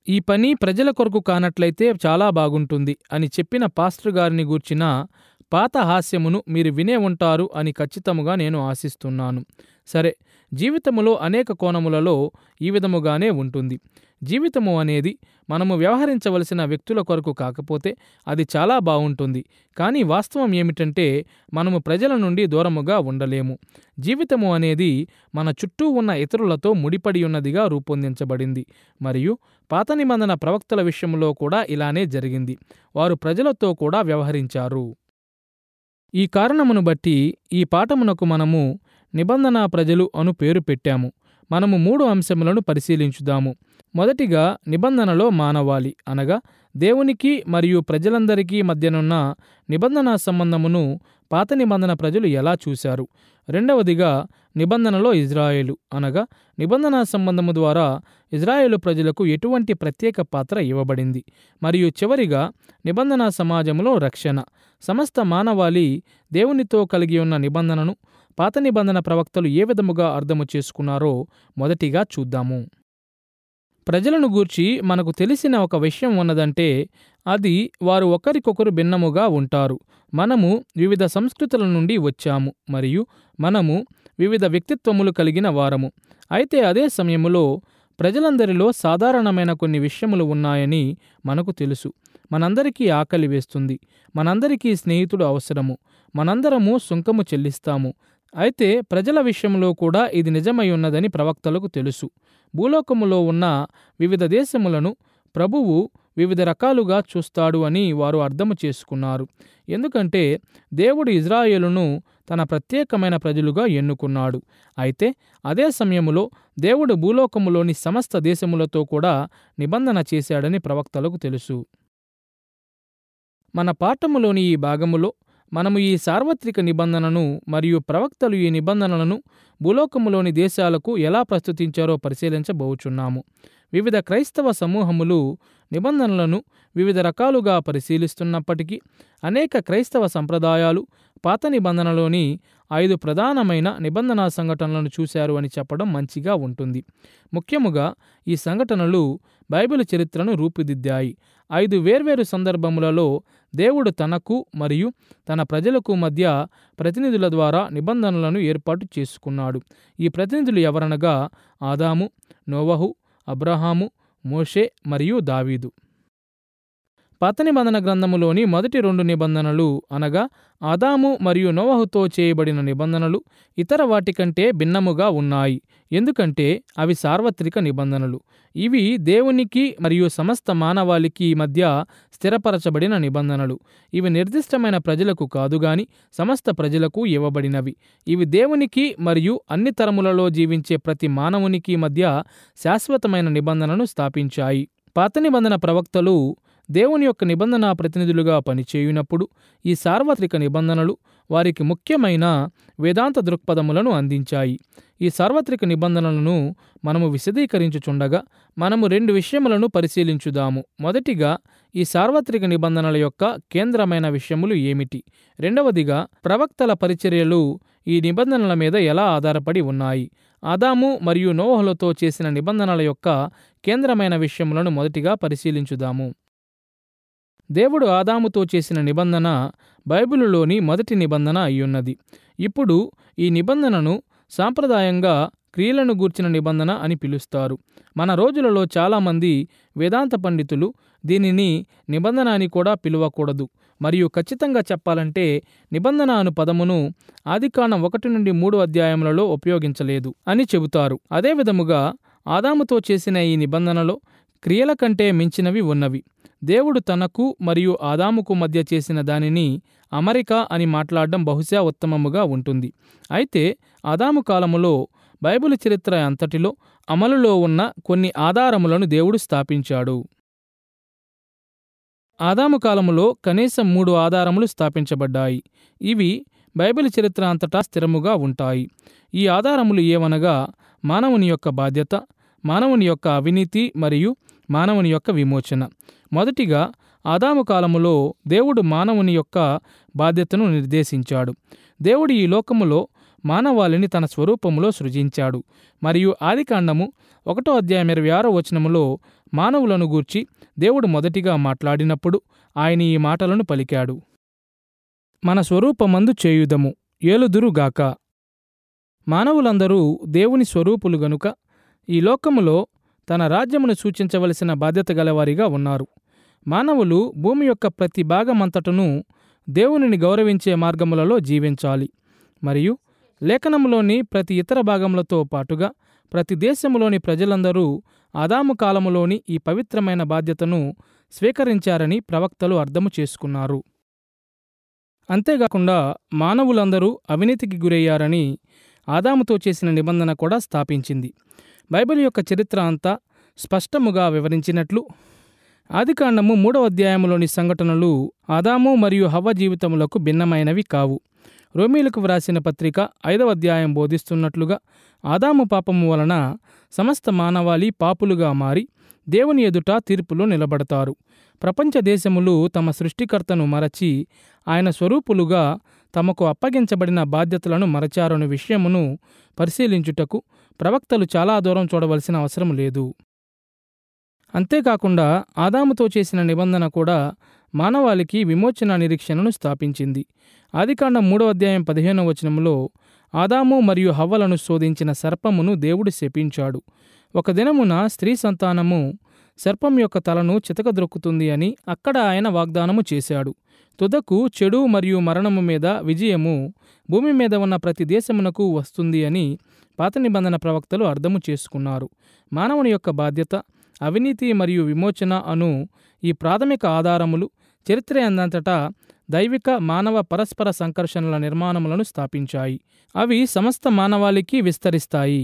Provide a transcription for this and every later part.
ఈ పని ప్రజల కొరకు కానట్లయితే చాలా బాగుంటుంది అని చెప్పిన పాస్టర్ గారిని గూర్చిన పాత హాస్యమును మీరు వినే ఉంటారు అని ఖచ్చితముగా నేను ఆశిస్తున్నాను సరే జీవితములో అనేక కోణములలో ఈ విధముగానే ఉంటుంది జీవితము అనేది మనము వ్యవహరించవలసిన వ్యక్తుల కొరకు కాకపోతే అది చాలా బాగుంటుంది కానీ వాస్తవం ఏమిటంటే మనము ప్రజల నుండి దూరముగా ఉండలేము జీవితము అనేది మన చుట్టూ ఉన్న ఇతరులతో ముడిపడి ఉన్నదిగా రూపొందించబడింది మరియు పాత నిబంధన ప్రవక్తల విషయంలో కూడా ఇలానే జరిగింది వారు ప్రజలతో కూడా వ్యవహరించారు ఈ కారణమును బట్టి ఈ పాఠమునకు మనము నిబంధన ప్రజలు అను పేరు పెట్టాము మనము మూడు అంశములను పరిశీలించుదాము మొదటిగా నిబంధనలో మానవాళి అనగా దేవునికి మరియు ప్రజలందరికీ మధ్యనున్న నిబంధన సంబంధమును పాత నిబంధన ప్రజలు ఎలా చూశారు రెండవదిగా నిబంధనలో ఇజ్రాయేలు అనగా నిబంధన సంబంధము ద్వారా ఇజ్రాయేలు ప్రజలకు ఎటువంటి ప్రత్యేక పాత్ర ఇవ్వబడింది మరియు చివరిగా నిబంధన సమాజంలో రక్షణ సమస్త మానవాళి దేవునితో కలిగి ఉన్న నిబంధనను పాత నిబంధన ప్రవక్తలు ఏ విధముగా అర్థము చేసుకున్నారో మొదటిగా చూద్దాము ప్రజలను గూర్చి మనకు తెలిసిన ఒక విషయం ఉన్నదంటే అది వారు ఒకరికొకరు భిన్నముగా ఉంటారు మనము వివిధ సంస్కృతుల నుండి వచ్చాము మరియు మనము వివిధ వ్యక్తిత్వములు కలిగిన వారము అయితే అదే సమయములో ప్రజలందరిలో సాధారణమైన కొన్ని విషయములు ఉన్నాయని మనకు తెలుసు మనందరికీ ఆకలి వేస్తుంది మనందరికీ స్నేహితుడు అవసరము మనందరము సుంకము చెల్లిస్తాము అయితే ప్రజల విషయంలో కూడా ఇది నిజమై ఉన్నదని ప్రవక్తలకు తెలుసు భూలోకములో ఉన్న వివిధ దేశములను ప్రభువు వివిధ రకాలుగా చూస్తాడు అని వారు అర్థము చేసుకున్నారు ఎందుకంటే దేవుడు ఇజ్రాయేలును తన ప్రత్యేకమైన ప్రజలుగా ఎన్నుకున్నాడు అయితే అదే సమయములో దేవుడు భూలోకములోని సమస్త దేశములతో కూడా నిబంధన చేశాడని ప్రవక్తలకు తెలుసు మన పాఠములోని ఈ భాగములో మనము ఈ సార్వత్రిక నిబంధనను మరియు ప్రవక్తలు ఈ నిబంధనలను భూలోకములోని దేశాలకు ఎలా ప్రస్తుతించారో పరిశీలించబోచున్నాము వివిధ క్రైస్తవ సమూహములు నిబంధనలను వివిధ రకాలుగా పరిశీలిస్తున్నప్పటికీ అనేక క్రైస్తవ సంప్రదాయాలు పాత నిబంధనలోని ఐదు ప్రధానమైన నిబంధన సంఘటనలను చూశారు అని చెప్పడం మంచిగా ఉంటుంది ముఖ్యముగా ఈ సంఘటనలు బైబిల్ చరిత్రను రూపుదిద్దాయి ఐదు వేర్వేరు సందర్భములలో దేవుడు తనకు మరియు తన ప్రజలకు మధ్య ప్రతినిధుల ద్వారా నిబంధనలను ఏర్పాటు చేసుకున్నాడు ఈ ప్రతినిధులు ఎవరనగా ఆదాము నోవహు అబ్రహాము మోషే మరియు దావీదు పాత నిబంధన గ్రంథములోని మొదటి రెండు నిబంధనలు అనగా ఆదాము మరియు నోవహుతో చేయబడిన నిబంధనలు ఇతర వాటికంటే భిన్నముగా ఉన్నాయి ఎందుకంటే అవి సార్వత్రిక నిబంధనలు ఇవి దేవునికి మరియు సమస్త మానవాళికి మధ్య స్థిరపరచబడిన నిబంధనలు ఇవి నిర్దిష్టమైన ప్రజలకు కాదుగాని సమస్త ప్రజలకు ఇవ్వబడినవి ఇవి దేవునికి మరియు అన్ని తరములలో జీవించే ప్రతి మానవునికి మధ్య శాశ్వతమైన నిబంధనను స్థాపించాయి పాత నిబంధన ప్రవక్తలు దేవుని యొక్క నిబంధన ప్రతినిధులుగా పనిచేయునప్పుడు ఈ సార్వత్రిక నిబంధనలు వారికి ముఖ్యమైన వేదాంత దృక్పథములను అందించాయి ఈ సార్వత్రిక నిబంధనలను మనము విశదీకరించుచుండగా మనము రెండు విషయములను పరిశీలించుదాము మొదటిగా ఈ సార్వత్రిక నిబంధనల యొక్క కేంద్రమైన విషయములు ఏమిటి రెండవదిగా ప్రవక్తల పరిచర్యలు ఈ నిబంధనల మీద ఎలా ఆధారపడి ఉన్నాయి ఆదాము మరియు నోహలతో చేసిన నిబంధనల యొక్క కేంద్రమైన విషయములను మొదటిగా పరిశీలించుదాము దేవుడు ఆదాముతో చేసిన నిబంధన బైబిలులోని మొదటి నిబంధన అయ్యున్నది ఇప్పుడు ఈ నిబంధనను సాంప్రదాయంగా క్రియలను గూర్చిన నిబంధన అని పిలుస్తారు మన రోజులలో చాలామంది వేదాంత పండితులు దీనిని నిబంధన అని కూడా పిలువకూడదు మరియు ఖచ్చితంగా చెప్పాలంటే నిబంధన అను పదమును ఆదికాండం ఒకటి నుండి మూడు అధ్యాయములలో ఉపయోగించలేదు అని చెబుతారు అదే విధముగా ఆదాముతో చేసిన ఈ నిబంధనలో క్రియల కంటే మించినవి ఉన్నవి దేవుడు తనకు మరియు ఆదాముకు మధ్య చేసిన దానిని అమరిక అని మాట్లాడడం బహుశా ఉత్తమముగా ఉంటుంది అయితే ఆదాము కాలములో బైబిల్ చరిత్ర అంతటిలో అమలులో ఉన్న కొన్ని ఆధారములను దేవుడు స్థాపించాడు ఆదాము కాలములో కనీసం మూడు ఆధారములు స్థాపించబడ్డాయి ఇవి బైబిల్ చరిత్ర అంతటా స్థిరముగా ఉంటాయి ఈ ఆధారములు ఏవనగా మానవుని యొక్క బాధ్యత మానవుని యొక్క అవినీతి మరియు మానవుని యొక్క విమోచన మొదటిగా ఆదాము కాలములో దేవుడు మానవుని యొక్క బాధ్యతను నిర్దేశించాడు దేవుడు ఈ లోకములో మానవాళిని తన స్వరూపములో సృజించాడు మరియు ఆదికాండము ఒకటో అధ్యాయం ఇరవై ఆరో వచనములో మానవులను గూర్చి దేవుడు మొదటిగా మాట్లాడినప్పుడు ఆయన ఈ మాటలను పలికాడు మన స్వరూపమందు చేయుదము ఏలుదురుగాక మానవులందరూ దేవుని స్వరూపులు గనుక ఈ లోకములో తన రాజ్యమును సూచించవలసిన బాధ్యత గలవారిగా ఉన్నారు మానవులు భూమి యొక్క ప్రతి భాగమంతటను దేవునిని గౌరవించే మార్గములలో జీవించాలి మరియు లేఖనములోని ప్రతి ఇతర భాగములతో పాటుగా ప్రతి దేశములోని ప్రజలందరూ ఆదాము కాలములోని ఈ పవిత్రమైన బాధ్యతను స్వీకరించారని ప్రవక్తలు అర్థము చేసుకున్నారు అంతేకాకుండా మానవులందరూ అవినీతికి గురయ్యారని ఆదాముతో చేసిన నిబంధన కూడా స్థాపించింది బైబిల్ యొక్క చరిత్ర అంతా స్పష్టముగా వివరించినట్లు ఆదికాండము మూడవ అధ్యాయములోని సంఘటనలు ఆదాము మరియు హవ్వ జీవితములకు భిన్నమైనవి కావు రోమీలకు వ్రాసిన పత్రిక ఐదవ అధ్యాయం బోధిస్తున్నట్లుగా ఆదాము పాపము వలన సమస్త మానవాళి పాపులుగా మారి దేవుని ఎదుట తీర్పులో నిలబడతారు ప్రపంచ దేశములు తమ సృష్టికర్తను మరచి ఆయన స్వరూపులుగా తమకు అప్పగించబడిన బాధ్యతలను మరచారని విషయమును పరిశీలించుటకు ప్రవక్తలు చాలా దూరం చూడవలసిన అవసరం లేదు అంతేకాకుండా ఆదాముతో చేసిన నిబంధన కూడా మానవాళికి విమోచన నిరీక్షణను స్థాపించింది ఆదికాండం మూడవ అధ్యాయం పదిహేనవ వచనములో ఆదాము మరియు హవ్వలను శోధించిన సర్పమును దేవుడు శపించాడు ఒక దినమున స్త్రీ సంతానము సర్పం యొక్క తలను చితకద్రొక్కుతుంది అని అక్కడ ఆయన వాగ్దానము చేశాడు తుదకు చెడు మరియు మరణము మీద విజయము భూమి మీద ఉన్న ప్రతి దేశమునకు వస్తుంది అని పాత నిబంధన ప్రవక్తలు అర్థము చేసుకున్నారు మానవుని యొక్క బాధ్యత అవినీతి మరియు విమోచన అను ఈ ప్రాథమిక ఆధారములు చరిత్ర అందంతటా దైవిక మానవ పరస్పర సంకర్షణల నిర్మాణములను స్థాపించాయి అవి సమస్త మానవాళికి విస్తరిస్తాయి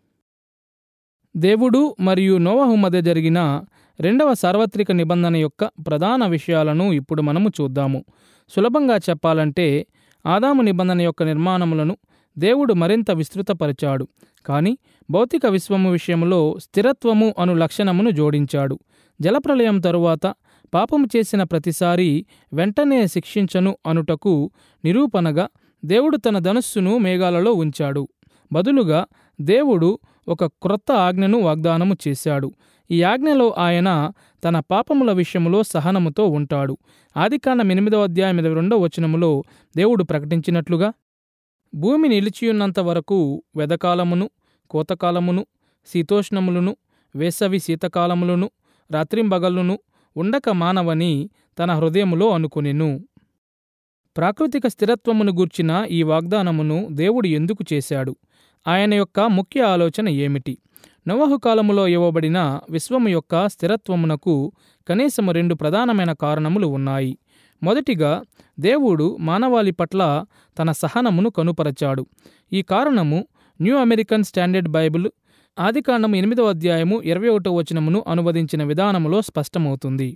దేవుడు మరియు నోవహు మధ్య జరిగిన రెండవ సార్వత్రిక నిబంధన యొక్క ప్రధాన విషయాలను ఇప్పుడు మనము చూద్దాము సులభంగా చెప్పాలంటే ఆదాము నిబంధన యొక్క నిర్మాణములను దేవుడు మరింత విస్తృతపరిచాడు కానీ భౌతిక విశ్వము విషయంలో స్థిరత్వము అను లక్షణమును జోడించాడు జలప్రలయం తరువాత పాపము చేసిన ప్రతిసారి వెంటనే శిక్షించను అనుటకు నిరూపణగా దేవుడు తన ధనుస్సును మేఘాలలో ఉంచాడు బదులుగా దేవుడు ఒక క్రొత్త ఆజ్ఞను వాగ్దానము చేశాడు ఈ ఆజ్ఞలో ఆయన తన పాపముల విషయములో సహనముతో ఉంటాడు ఆదికాండం ఎనిమిదవ అధ్యాయం ఇరవై రెండవ వచనములో దేవుడు ప్రకటించినట్లుగా భూమి నిలిచియున్నంత వరకు వెదకాలమును కోతకాలమును శీతోష్ణములను వేసవి శీతకాలములను రాత్రింబగళ్ళును ఉండక మానవని తన హృదయములో అనుకునెను ప్రాకృతిక స్థిరత్వమును గూర్చిన ఈ వాగ్దానమును దేవుడు ఎందుకు చేశాడు ఆయన యొక్క ముఖ్య ఆలోచన ఏమిటి నవహు కాలములో ఇవ్వబడిన విశ్వము యొక్క స్థిరత్వమునకు కనీసము రెండు ప్రధానమైన కారణములు ఉన్నాయి మొదటిగా దేవుడు మానవాళి పట్ల తన సహనమును కనుపరచాడు ఈ కారణము న్యూ అమెరికన్ స్టాండర్డ్ బైబిల్ ఆదికాండము ఎనిమిదవ అధ్యాయము ఇరవై ఒకటో వచనమును అనువదించిన విధానములో స్పష్టమవుతుంది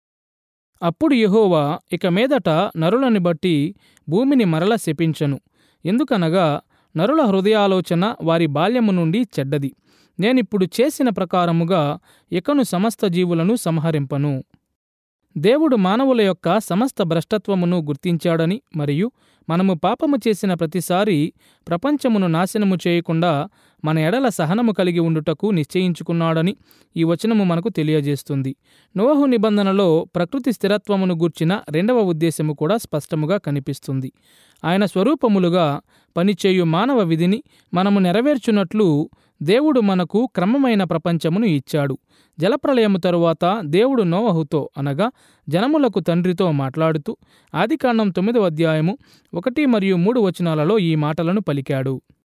అప్పుడు యెహోవా ఇక మీదట నరులని బట్టి భూమిని మరల శపించను ఎందుకనగా నరుల హృదయాలోచన వారి బాల్యము నుండి చెడ్డది నేనిప్పుడు చేసిన ప్రకారముగా ఇకను సమస్త జీవులను సంహరింపను దేవుడు మానవుల యొక్క సమస్త భ్రష్టత్వమును గుర్తించాడని మరియు మనము పాపము చేసిన ప్రతిసారి ప్రపంచమును నాశనము చేయకుండా మన ఎడల సహనము కలిగి ఉండుటకు నిశ్చయించుకున్నాడని ఈ వచనము మనకు తెలియజేస్తుంది నోహు నిబంధనలో ప్రకృతి స్థిరత్వమును గూర్చిన రెండవ ఉద్దేశము కూడా స్పష్టముగా కనిపిస్తుంది ఆయన స్వరూపములుగా పనిచేయు మానవ విధిని మనము నెరవేర్చున్నట్లు దేవుడు మనకు క్రమమైన ప్రపంచమును ఇచ్చాడు జలప్రలయము తరువాత దేవుడు నోవహుతో అనగా జనములకు తండ్రితో మాట్లాడుతూ ఆదికాండం తొమ్మిదవ అధ్యాయము ఒకటి మరియు మూడు వచనాలలో ఈ మాటలను పలికాడు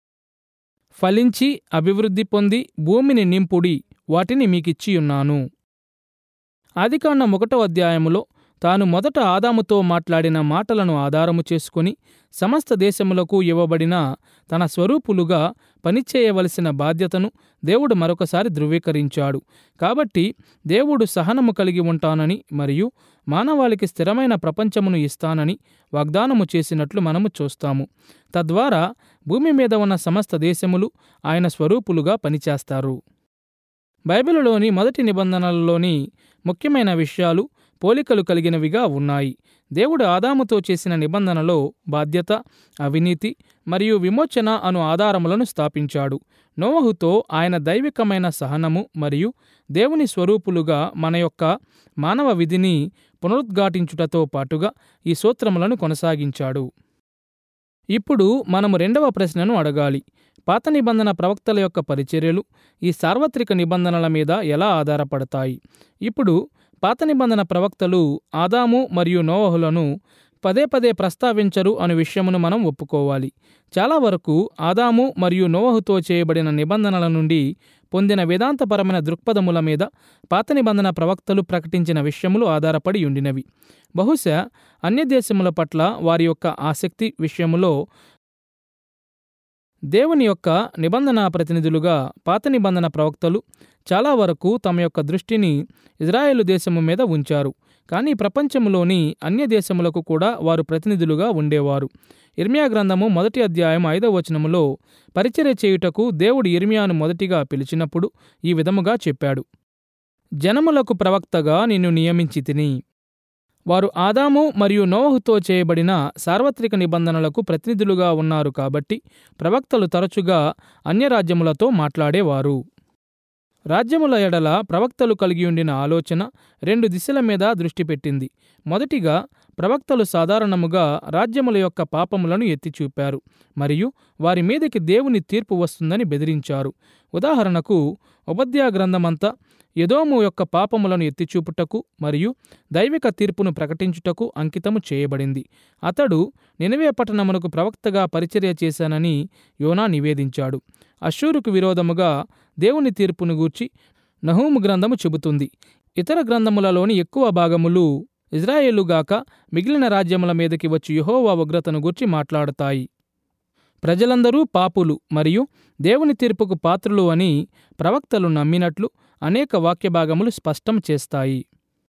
ఫలించి అభివృద్ధి పొంది భూమిని నింపుడి వాటిని మీకిచ్చియున్నాను ఆదికాండం ఒకటో అధ్యాయములో తాను మొదట ఆదాముతో మాట్లాడిన మాటలను ఆధారము చేసుకుని సమస్త దేశములకు ఇవ్వబడిన తన స్వరూపులుగా పనిచేయవలసిన బాధ్యతను దేవుడు మరొకసారి ధృవీకరించాడు కాబట్టి దేవుడు సహనము కలిగి ఉంటానని మరియు మానవాళికి స్థిరమైన ప్రపంచమును ఇస్తానని వాగ్దానము చేసినట్లు మనము చూస్తాము తద్వారా భూమి మీద ఉన్న సమస్త దేశములు ఆయన స్వరూపులుగా పనిచేస్తారు బైబిలులోని మొదటి నిబంధనలలోని ముఖ్యమైన విషయాలు పోలికలు కలిగినవిగా ఉన్నాయి దేవుడు ఆదాముతో చేసిన నిబంధనలో బాధ్యత అవినీతి మరియు విమోచన అను ఆధారములను స్థాపించాడు నోవహుతో ఆయన దైవికమైన సహనము మరియు దేవుని స్వరూపులుగా మన యొక్క మానవ విధిని పునరుద్ఘాటించుటతో పాటుగా ఈ సూత్రములను కొనసాగించాడు ఇప్పుడు మనము రెండవ ప్రశ్నను అడగాలి పాత నిబంధన ప్రవక్తల యొక్క పరిచర్యలు ఈ సార్వత్రిక నిబంధనల మీద ఎలా ఆధారపడతాయి ఇప్పుడు పాత నిబంధన ప్రవక్తలు ఆదాము మరియు నోవహులను పదే పదే ప్రస్తావించరు అనే విషయమును మనం ఒప్పుకోవాలి చాలా వరకు ఆదాము మరియు నోవహుతో చేయబడిన నిబంధనల నుండి పొందిన వేదాంతపరమైన దృక్పథముల మీద పాత నిబంధన ప్రవక్తలు ప్రకటించిన విషయములు ఆధారపడి ఉండినవి బహుశా అన్య దేశముల పట్ల వారి యొక్క ఆసక్తి విషయములో దేవుని యొక్క నిబంధన ప్రతినిధులుగా పాత నిబంధన ప్రవక్తలు చాలా వరకు తమ యొక్క దృష్టిని ఇజ్రాయేలు దేశము మీద ఉంచారు కానీ ప్రపంచంలోని అన్య దేశములకు కూడా వారు ప్రతినిధులుగా ఉండేవారు ఇర్మియా గ్రంథము మొదటి అధ్యాయం ఐదవ వచనములో పరిచర్య చేయుటకు దేవుడు ఇర్మియాను మొదటిగా పిలిచినప్పుడు ఈ విధముగా చెప్పాడు జనములకు ప్రవక్తగా నిన్ను నియమించి తిని వారు ఆదాము మరియు నోహుతో చేయబడిన సార్వత్రిక నిబంధనలకు ప్రతినిధులుగా ఉన్నారు కాబట్టి ప్రవక్తలు తరచుగా అన్యరాజ్యములతో మాట్లాడేవారు రాజ్యముల ఎడల ప్రవక్తలు కలిగి ఉండిన ఆలోచన రెండు దిశల మీద దృష్టి పెట్టింది మొదటిగా ప్రవక్తలు సాధారణముగా రాజ్యముల యొక్క పాపములను ఎత్తిచూపారు మరియు వారి మీదకి దేవుని తీర్పు వస్తుందని బెదిరించారు ఉదాహరణకు ఉపధ్యా గ్రంథమంతా ఎదోము యొక్క పాపములను ఎత్తిచూపుటకు మరియు దైవిక తీర్పును ప్రకటించుటకు అంకితము చేయబడింది అతడు నినవే పట్టణమునకు ప్రవక్తగా పరిచర్య చేశానని యోనా నివేదించాడు అశ్షూరుకు విరోధముగా దేవుని తీర్పును గూర్చి నహూము గ్రంథము చెబుతుంది ఇతర గ్రంథములలోని ఎక్కువ భాగములు ఇజ్రాయేలుగాక మిగిలిన రాజ్యముల మీదకి వచ్చి యెహోవా ఉగ్రతను గూర్చి మాట్లాడతాయి ప్రజలందరూ పాపులు మరియు దేవుని తీర్పుకు పాత్రులు అని ప్రవక్తలు నమ్మినట్లు అనేక వాక్యభాగములు స్పష్టం చేస్తాయి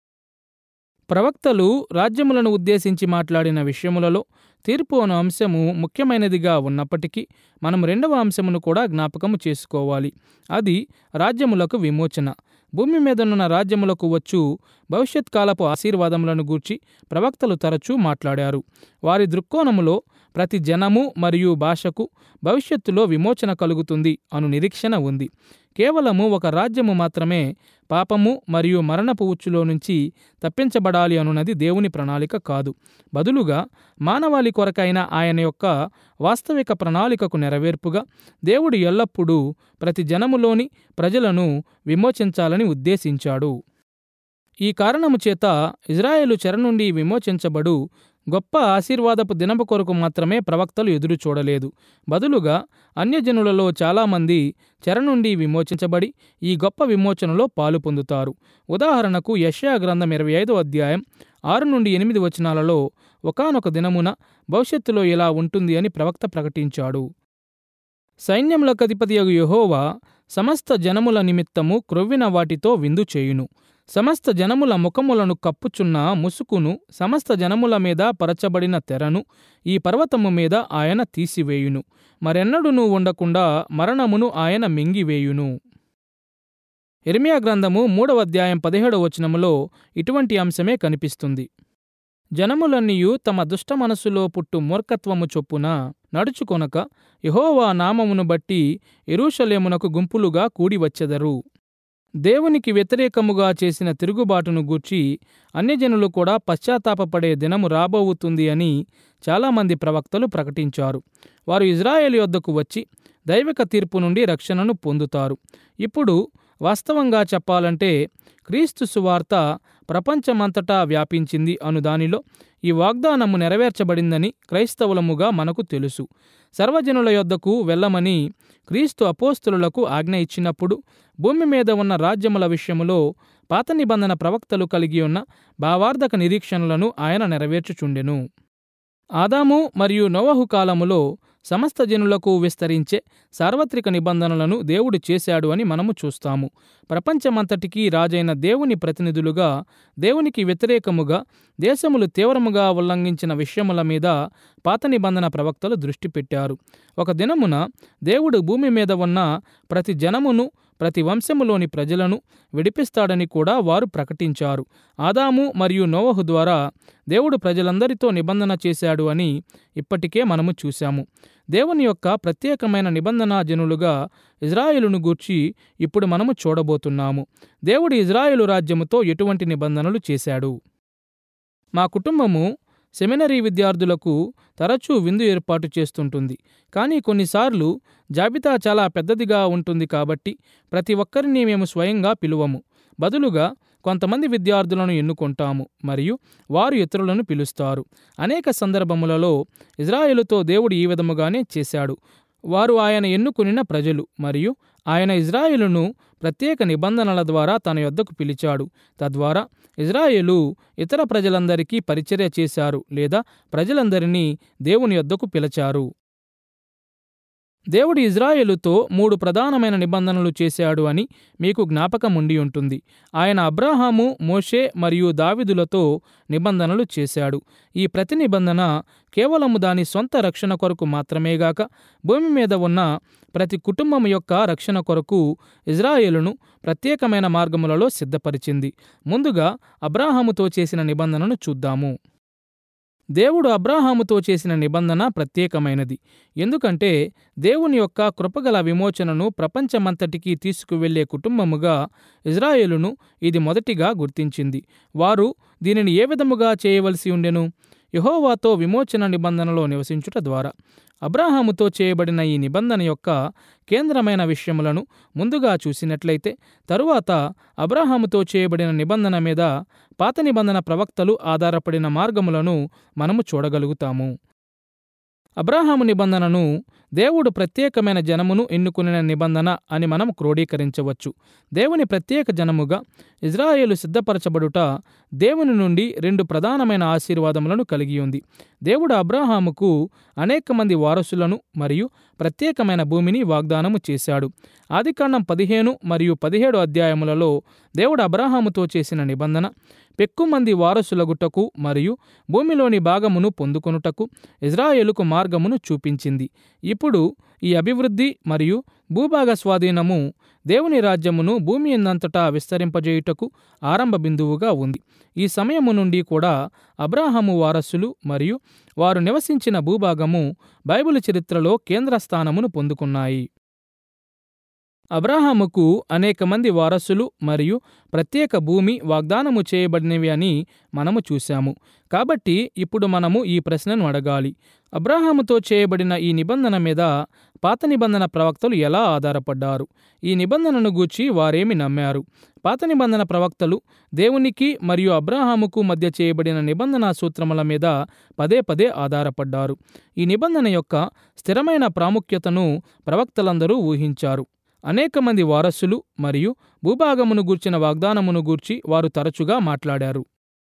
ప్రవక్తలు రాజ్యములను ఉద్దేశించి మాట్లాడిన విషయములలో తీర్పు అను అంశము ముఖ్యమైనదిగా ఉన్నప్పటికీ మనం రెండవ అంశమును కూడా జ్ఞాపకము చేసుకోవాలి అది రాజ్యములకు విమోచన భూమి మీదనున్న రాజ్యములకు వచ్చు భవిష్యత్ కాలపు ఆశీర్వాదములను గూర్చి ప్రవక్తలు తరచూ మాట్లాడారు వారి దృక్కోణములో ప్రతి జనము మరియు భాషకు భవిష్యత్తులో విమోచన కలుగుతుంది అను నిరీక్షణ ఉంది కేవలము ఒక రాజ్యము మాత్రమే పాపము మరియు మరణపు ఉచ్చులో నుంచి తప్పించబడాలి అనున్నది దేవుని ప్రణాళిక కాదు బదులుగా మానవాళి కొరకైన ఆయన యొక్క వాస్తవిక ప్రణాళికకు నెరవేర్పుగా దేవుడు ఎల్లప్పుడూ ప్రతి జనములోని ప్రజలను విమోచించాలని ఉద్దేశించాడు ఈ కారణము చేత ఇజ్రాయేలు చెర నుండి విమోచించబడు గొప్ప ఆశీర్వాదపు దినపు కొరకు మాత్రమే ప్రవక్తలు ఎదురు చూడలేదు బదులుగా అన్యజనులలో చాలామంది చెర నుండి విమోచించబడి ఈ గొప్ప విమోచనలో పాలు పొందుతారు ఉదాహరణకు యెషయా గ్రంథం ఇరవై ఐదో అధ్యాయం ఆరు నుండి ఎనిమిది వచనాలలో ఒకానొక దినమున భవిష్యత్తులో ఇలా ఉంటుంది అని ప్రవక్త ప్రకటించాడు సైన్యములకు అధిపతియగు యెహోవా సమస్త జనముల నిమిత్తము క్రొవ్విన వాటితో విందు చేయును సమస్త జనముల ముఖములను కప్పుచున్న ముసుకును సమస్త జనముల మీద పరచబడిన తెరను ఈ పర్వతము మీద ఆయన తీసివేయును మరెన్నడునూ ఉండకుండా మరణమును ఆయన మింగివేయును ఇర్మియా గ్రంథము మూడవ అధ్యాయం పదిహేడవ వచనములో ఇటువంటి అంశమే కనిపిస్తుంది జనములన్నీయు తమ దుష్ట మనస్సులో పుట్టు మూర్ఖత్వము చొప్పున నడుచుకొనక యెహోవా నామమును బట్టి ఎరూషలేమునకు గుంపులుగా కూడి వచ్చెదరు దేవునికి వ్యతిరేకముగా చేసిన తిరుగుబాటును గూర్చి అన్యజనులు కూడా పశ్చాత్తాపపడే దినము రాబోవుతుంది అని చాలామంది ప్రవక్తలు ప్రకటించారు వారు ఇజ్రాయేల్ యొద్దకు వచ్చి దైవిక తీర్పు నుండి రక్షణను పొందుతారు ఇప్పుడు వాస్తవంగా చెప్పాలంటే క్రీస్తు సువార్త ప్రపంచమంతటా వ్యాపించింది అను దానిలో ఈ వాగ్దానము నెరవేర్చబడిందని క్రైస్తవులముగా మనకు తెలుసు సర్వజనుల యొద్దకు వెళ్ళమని క్రీస్తు అపోస్తులకు ఆజ్ఞ ఇచ్చినప్పుడు భూమి మీద ఉన్న రాజ్యముల విషయములో పాత నిబంధన ప్రవక్తలు కలిగి ఉన్న భావార్థక నిరీక్షణలను ఆయన నెరవేర్చుచుండెను ఆదాము మరియు నోవహు కాలములో సమస్త జనులకు విస్తరించే సార్వత్రిక నిబంధనలను దేవుడు చేశాడు అని మనము చూస్తాము ప్రపంచమంతటికీ రాజైన దేవుని ప్రతినిధులుగా దేవునికి వ్యతిరేకముగా దేశములు తీవ్రముగా ఉల్లంఘించిన విషయముల మీద పాత నిబంధన ప్రవక్తలు దృష్టి పెట్టారు ఒక దినమున దేవుడు భూమి మీద ఉన్న ప్రతి జనమును ప్రతి వంశములోని ప్రజలను విడిపిస్తాడని కూడా వారు ప్రకటించారు ఆదాము మరియు నోవహు ద్వారా దేవుడు ప్రజలందరితో నిబంధన చేశాడు అని ఇప్పటికే మనము చూశాము దేవుని యొక్క ప్రత్యేకమైన నిబంధన జనులుగా ఇజ్రాయేలును గూర్చి ఇప్పుడు మనము చూడబోతున్నాము దేవుడు ఇజ్రాయేలు రాజ్యముతో ఎటువంటి నిబంధనలు చేశాడు మా కుటుంబము సెమినరీ విద్యార్థులకు తరచూ విందు ఏర్పాటు చేస్తుంటుంది కానీ కొన్నిసార్లు జాబితా చాలా పెద్దదిగా ఉంటుంది కాబట్టి ప్రతి ఒక్కరిని మేము స్వయంగా పిలువము బదులుగా కొంతమంది విద్యార్థులను ఎన్నుకుంటాము మరియు వారు ఇతరులను పిలుస్తారు అనేక సందర్భములలో ఇజ్రాయేలుతో దేవుడు ఈ విధముగానే చేశాడు వారు ఆయన ఎన్నుకునిన ప్రజలు మరియు ఆయన ఇజ్రాయేలును ప్రత్యేక నిబంధనల ద్వారా తన యొద్దకు పిలిచాడు తద్వారా ఇజ్రాయేలు ఇతర ప్రజలందరికీ పరిచర్య చేశారు లేదా ప్రజలందరినీ దేవుని యొద్దకు పిలిచారు దేవుడు ఇజ్రాయేలుతో మూడు ప్రధానమైన నిబంధనలు చేశాడు అని మీకు జ్ఞాపకం ఉండి ఉంటుంది ఆయన అబ్రాహాము మోషే మరియు దావిదులతో నిబంధనలు చేశాడు ఈ ప్రతి నిబంధన కేవలము దాని సొంత రక్షణ కొరకు మాత్రమేగాక భూమి మీద ఉన్న ప్రతి కుటుంబం యొక్క రక్షణ కొరకు ఇజ్రాయేలును ప్రత్యేకమైన మార్గములలో సిద్ధపరిచింది ముందుగా అబ్రాహాముతో చేసిన నిబంధనను చూద్దాము దేవుడు అబ్రాహాముతో చేసిన నిబంధన ప్రత్యేకమైనది ఎందుకంటే దేవుని యొక్క కృపగల విమోచనను ప్రపంచమంతటికీ తీసుకువెళ్లే కుటుంబముగా ఇజ్రాయేలును ఇది మొదటిగా గుర్తించింది వారు దీనిని ఏ విధముగా చేయవలసి ఉండెను యహోవాతో విమోచన నిబంధనలో నివసించుట ద్వారా అబ్రాహాముతో చేయబడిన ఈ నిబంధన యొక్క కేంద్రమైన విషయములను ముందుగా చూసినట్లయితే తరువాత అబ్రాహాముతో చేయబడిన నిబంధన మీద పాత నిబంధన ప్రవక్తలు ఆధారపడిన మార్గములను మనము చూడగలుగుతాము అబ్రాహాము నిబంధనను దేవుడు ప్రత్యేకమైన జనమును ఎన్నుకునే నిబంధన అని మనం క్రోడీకరించవచ్చు దేవుని ప్రత్యేక జనముగా ఇజ్రాయేలు సిద్ధపరచబడుట దేవుని నుండి రెండు ప్రధానమైన ఆశీర్వాదములను కలిగి ఉంది దేవుడు అబ్రాహాముకు అనేక మంది వారసులను మరియు ప్రత్యేకమైన భూమిని వాగ్దానము చేశాడు ఆదికాండం పదిహేను మరియు పదిహేడు అధ్యాయములలో దేవుడు అబ్రాహాముతో చేసిన నిబంధన పెక్కుమంది వారసులగుటకు మరియు భూమిలోని భాగమును పొందుకొనుటకు ఇజ్రాయేలుకు మార్గమును చూపించింది ఇప్పుడు ఈ అభివృద్ధి మరియు భూభాగ స్వాధీనము దేవుని రాజ్యమును భూమి ఎందంతటా విస్తరింపజేయుటకు ఆరంభ బిందువుగా ఉంది ఈ సమయము నుండి కూడా అబ్రాహాము వారసులు మరియు వారు నివసించిన భూభాగము బైబిల్ చరిత్రలో కేంద్ర స్థానమును పొందుకున్నాయి అబ్రాహాముకు అనేక మంది వారసులు మరియు ప్రత్యేక భూమి వాగ్దానము చేయబడినవి అని మనము చూశాము కాబట్టి ఇప్పుడు మనము ఈ ప్రశ్నను అడగాలి అబ్రాహాముతో చేయబడిన ఈ నిబంధన మీద పాత నిబంధన ప్రవక్తలు ఎలా ఆధారపడ్డారు ఈ నిబంధనను గూర్చి వారేమి నమ్మారు పాత నిబంధన ప్రవక్తలు దేవునికి మరియు అబ్రాహాముకు మధ్య చేయబడిన నిబంధన సూత్రముల మీద పదే పదే ఆధారపడ్డారు ఈ నిబంధన యొక్క స్థిరమైన ప్రాముఖ్యతను ప్రవక్తలందరూ ఊహించారు అనేక మంది వారసులు మరియు భూభాగమును గూర్చిన వాగ్దానమును గూర్చి వారు తరచుగా మాట్లాడారు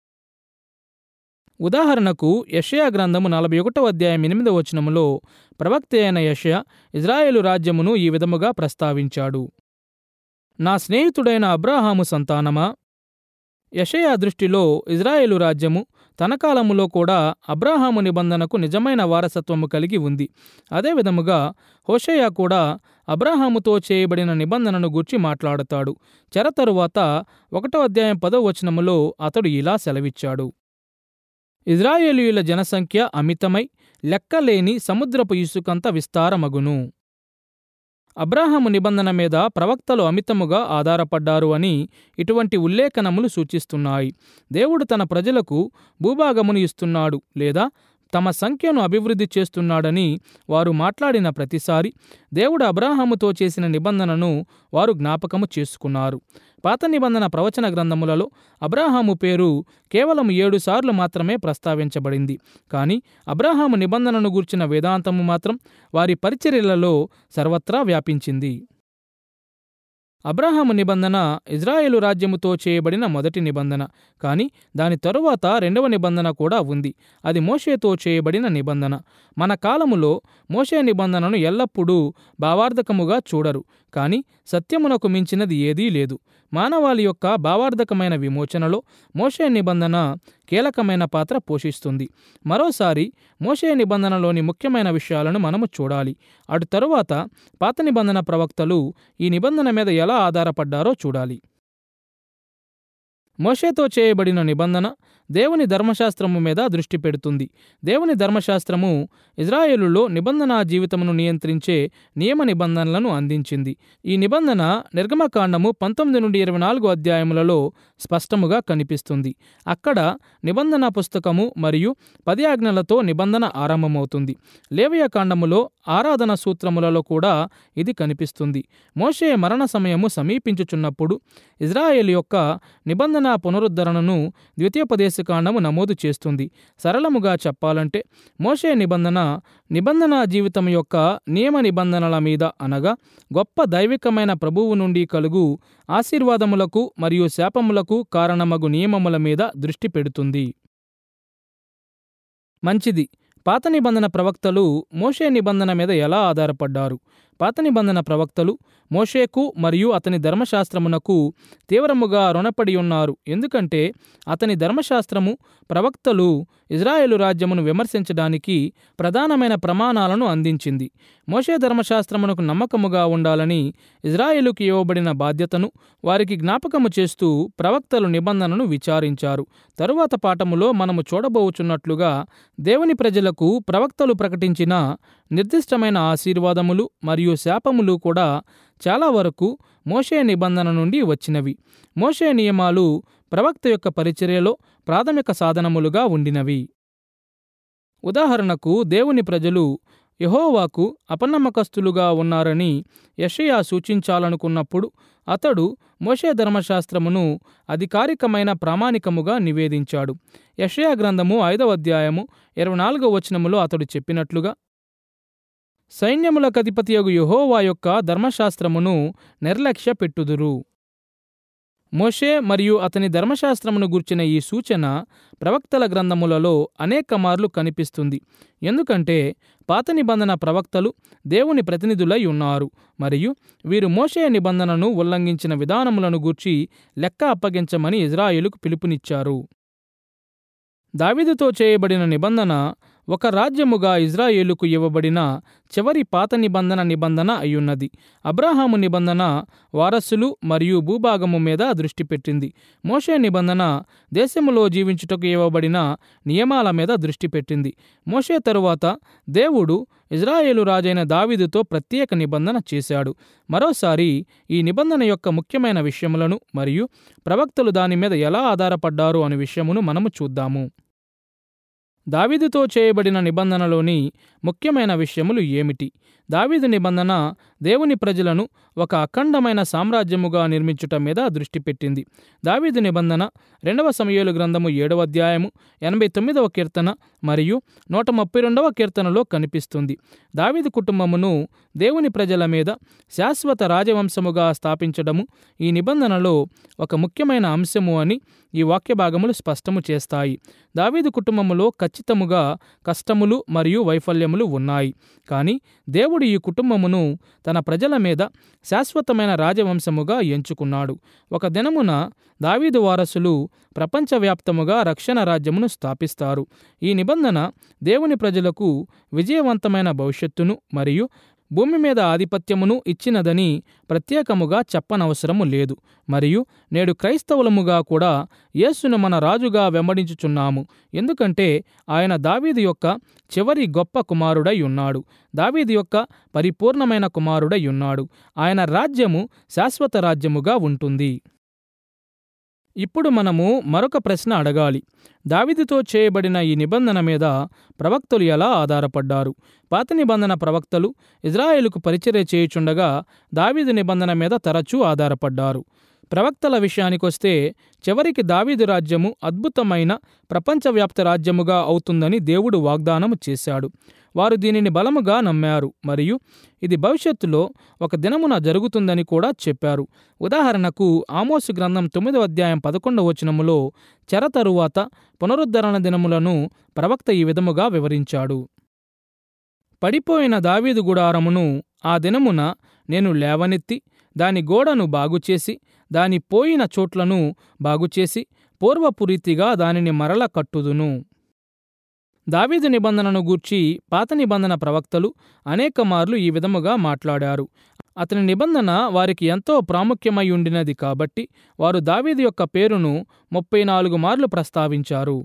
ఉదాహరణకు యషయా గ్రంథము నలభై ఒకటో అధ్యాయం ఎనిమిదవ వచనములో ప్రవక్త అయిన యషయ ఇజ్రాయేలు రాజ్యమును ఈ విధముగా ప్రస్తావించాడు నా స్నేహితుడైన అబ్రాహాము సంతానమా యషయా దృష్టిలో ఇజ్రాయేలు రాజ్యము తన కాలములో కూడా అబ్రాహాము నిబంధనకు నిజమైన వారసత్వము కలిగి ఉంది అదేవిధముగా హోషేయ కూడా అబ్రాహాముతో చేయబడిన నిబంధనను గూర్చి మాట్లాడతాడు చెర తరువాత ఒకటో అధ్యాయం పదో వచనములో అతడు ఇలా సెలవిచ్చాడు ఇజ్రాయేలీయుల జనసంఖ్య అమితమై లెక్కలేని సముద్రపు ఇసుకంత విస్తారమగును అబ్రాహాము నిబంధన మీద ప్రవక్తలు అమితముగా ఆధారపడ్డారు అని ఇటువంటి ఉల్లేఖనములు సూచిస్తున్నాయి దేవుడు తన ప్రజలకు భూభాగమును ఇస్తున్నాడు లేదా తమ సంఖ్యను అభివృద్ధి చేస్తున్నాడని వారు మాట్లాడిన ప్రతిసారి దేవుడు అబ్రాహాముతో చేసిన నిబంధనను వారు జ్ఞాపకము చేసుకున్నారు పాత నిబంధన ప్రవచన గ్రంథములలో అబ్రాహాము పేరు కేవలం ఏడు సార్లు మాత్రమే ప్రస్తావించబడింది కానీ అబ్రాహాము నిబంధనను గూర్చిన వేదాంతము మాత్రం వారి పరిచర్యలలో సర్వత్రా వ్యాపించింది అబ్రాహాము నిబంధన ఇజ్రాయేలు రాజ్యముతో చేయబడిన మొదటి నిబంధన కానీ దాని తరువాత రెండవ నిబంధన కూడా ఉంది అది మోషేతో చేయబడిన నిబంధన మన కాలములో మోషే నిబంధనను ఎల్లప్పుడూ భావార్థకముగా చూడరు కానీ సత్యమునకు మించినది ఏదీ లేదు మానవాళి యొక్క భావార్థకమైన విమోచనలో మోషే నిబంధన కీలకమైన పాత్ర పోషిస్తుంది మరోసారి మోషే నిబంధనలోని ముఖ్యమైన విషయాలను మనము చూడాలి అటు తరువాత పాత నిబంధన ప్రవక్తలు ఈ నిబంధన మీద ఎలా ఆధారపడ్డారో చూడాలి మోషేతో చేయబడిన నిబంధన దేవుని ధర్మశాస్త్రము మీద దృష్టి పెడుతుంది దేవుని ధర్మశాస్త్రము ఇజ్రాయేలులో నిబంధన జీవితమును నియంత్రించే నియమ నిబంధనలను అందించింది ఈ నిబంధన నిర్గమకాండము పంతొమ్మిది నుండి ఇరవై నాలుగు అధ్యాయములలో స్పష్టముగా కనిపిస్తుంది అక్కడ నిబంధన పుస్తకము మరియు పది ఆజ్ఞలతో నిబంధన ఆరంభమవుతుంది లేవియ కాండములో ఆరాధన సూత్రములలో కూడా ఇది కనిపిస్తుంది మోషే మరణ సమయము సమీపించుచున్నప్పుడు ఇజ్రాయేల్ యొక్క నిబంధన పునరుద్ధరణను ద్వితీయోపదేశకాండము నమోదు చేస్తుంది సరళముగా చెప్పాలంటే మోషే నిబంధన నిబంధన జీవితం యొక్క నియమ నిబంధనల మీద అనగా గొప్ప దైవికమైన ప్రభువు నుండి కలుగు ఆశీర్వాదములకు మరియు శాపములకు కారణమగు నియమముల మీద దృష్టి పెడుతుంది మంచిది పాత నిబంధన ప్రవక్తలు మోషే నిబంధన మీద ఎలా ఆధారపడ్డారు పాత నిబంధన ప్రవక్తలు మోషేకు మరియు అతని ధర్మశాస్త్రమునకు తీవ్రముగా రుణపడి ఉన్నారు ఎందుకంటే అతని ధర్మశాస్త్రము ప్రవక్తలు ఇజ్రాయేలు రాజ్యమును విమర్శించడానికి ప్రధానమైన ప్రమాణాలను అందించింది మోషే ధర్మశాస్త్రమునకు నమ్మకముగా ఉండాలని ఇజ్రాయేలుకి ఇవ్వబడిన బాధ్యతను వారికి జ్ఞాపకము చేస్తూ ప్రవక్తలు నిబంధనను విచారించారు తరువాత పాఠములో మనము చూడబోచున్నట్లుగా దేవుని ప్రజలకు ప్రవక్తలు ప్రకటించిన నిర్దిష్టమైన ఆశీర్వాదములు మరియు శాపములు కూడా చాలా వరకు మోషే నిబంధన నుండి వచ్చినవి మోషే నియమాలు ప్రవక్త యొక్క పరిచర్యలో ప్రాథమిక సాధనములుగా ఉండినవి ఉదాహరణకు దేవుని ప్రజలు యహోవాకు అపనమ్మకస్తులుగా ఉన్నారని యషయా సూచించాలనుకున్నప్పుడు అతడు మోషే ధర్మశాస్త్రమును అధికారికమైన ప్రామాణికముగా నివేదించాడు యషయా గ్రంథము ఐదవ అధ్యాయము ఇరవై నాలుగవ వచనములో అతడు చెప్పినట్లుగా సైన్యములకధిపతియగు యహోవా యొక్క ధర్మశాస్త్రమును నిర్లక్ష్య పెట్టుదురు మోషే మరియు అతని ధర్మశాస్త్రమును గుర్చిన ఈ సూచన ప్రవక్తల గ్రంథములలో అనేక మార్లు కనిపిస్తుంది ఎందుకంటే పాత నిబంధన ప్రవక్తలు దేవుని ప్రతినిధులై ఉన్నారు మరియు వీరు మోషే నిబంధనను ఉల్లంఘించిన విధానములను గూర్చి లెక్క అప్పగించమని ఇజ్రాయేలుకు పిలుపునిచ్చారు దావీదుతో చేయబడిన నిబంధన ఒక రాజ్యముగా ఇజ్రాయేలుకు ఇవ్వబడిన చివరి పాత నిబంధన నిబంధన అయ్యున్నది అబ్రాహాము నిబంధన వారసులు మరియు భూభాగము మీద దృష్టి పెట్టింది మోషే నిబంధన దేశములో జీవించుటకు ఇవ్వబడిన నియమాల మీద దృష్టి పెట్టింది మోషే తరువాత దేవుడు ఇజ్రాయేలు రాజైన దావీదుతో ప్రత్యేక నిబంధన చేశాడు మరోసారి ఈ నిబంధన యొక్క ముఖ్యమైన విషయములను మరియు ప్రవక్తలు దాని మీద ఎలా ఆధారపడ్డారు అనే విషయమును మనము చూద్దాము దావీదుతో చేయబడిన నిబంధనలోని ముఖ్యమైన విషయములు ఏమిటి దావీదు నిబంధన దేవుని ప్రజలను ఒక అఖండమైన సామ్రాజ్యముగా నిర్మించుట మీద దృష్టి పెట్టింది దావీదు నిబంధన రెండవ సమయాలు గ్రంథము ఏడవ అధ్యాయము ఎనభై తొమ్మిదవ కీర్తన మరియు నూట ముప్పై రెండవ కీర్తనలో కనిపిస్తుంది దావీదు కుటుంబమును దేవుని ప్రజల మీద శాశ్వత రాజవంశముగా స్థాపించడము ఈ నిబంధనలో ఒక ముఖ్యమైన అంశము అని ఈ వాక్య భాగములు స్పష్టము చేస్తాయి దావీదు కుటుంబములో ఖచ్చితముగా కష్టములు మరియు వైఫల్యములు ఉన్నాయి కానీ దేవుడు ఈ కుటుంబమును తన ప్రజల మీద శాశ్వతమైన రాజవంశముగా ఎంచుకున్నాడు ఒక దినమున దావీదు వారసులు ప్రపంచవ్యాప్తముగా రక్షణ రాజ్యమును స్థాపిస్తారు ఈ నిబంధన దేవుని ప్రజలకు విజయవంతమైన భవిష్యత్తును మరియు భూమి మీద ఆధిపత్యమును ఇచ్చినదని ప్రత్యేకముగా చెప్పనవసరము లేదు మరియు నేడు క్రైస్తవులముగా కూడా యేసును మన రాజుగా వెంబడించుచున్నాము ఎందుకంటే ఆయన దావీదు యొక్క చివరి గొప్ప కుమారుడై ఉన్నాడు దావీదు యొక్క పరిపూర్ణమైన కుమారుడై ఉన్నాడు ఆయన రాజ్యము శాశ్వత రాజ్యముగా ఉంటుంది ఇప్పుడు మనము మరొక ప్రశ్న అడగాలి దావిదితో చేయబడిన ఈ నిబంధన మీద ప్రవక్తలు ఎలా ఆధారపడ్డారు పాత నిబంధన ప్రవక్తలు ఇజ్రాయేలుకు పరిచర్య చేయుచుండగా దావీదు నిబంధన మీద తరచూ ఆధారపడ్డారు ప్రవక్తల విషయానికొస్తే చివరికి దావీదు రాజ్యము అద్భుతమైన ప్రపంచవ్యాప్త రాజ్యముగా అవుతుందని దేవుడు వాగ్దానం చేశాడు వారు దీనిని బలముగా నమ్మారు మరియు ఇది భవిష్యత్తులో ఒక దినమున జరుగుతుందని కూడా చెప్పారు ఉదాహరణకు ఆమోసు గ్రంథం తొమ్మిదవ అధ్యాయం పదకొండవ వచనములో చెర తరువాత పునరుద్ధరణ దినములను ప్రవక్త ఈ విధముగా వివరించాడు పడిపోయిన దావీదు గుడారమును ఆ దినమున నేను లేవనెత్తి దాని గోడను బాగుచేసి దాని పోయిన చోట్లను బాగుచేసి పూర్వపు రీతిగా దానిని మరల కట్టుదును దావీదు నిబంధనను గూర్చి పాత నిబంధన ప్రవక్తలు అనేక మార్లు ఈ విధముగా మాట్లాడారు అతని నిబంధన వారికి ఎంతో ప్రాముఖ్యమై ఉండినది కాబట్టి వారు దావీదు యొక్క పేరును ముప్పై నాలుగు మార్లు ప్రస్తావించారు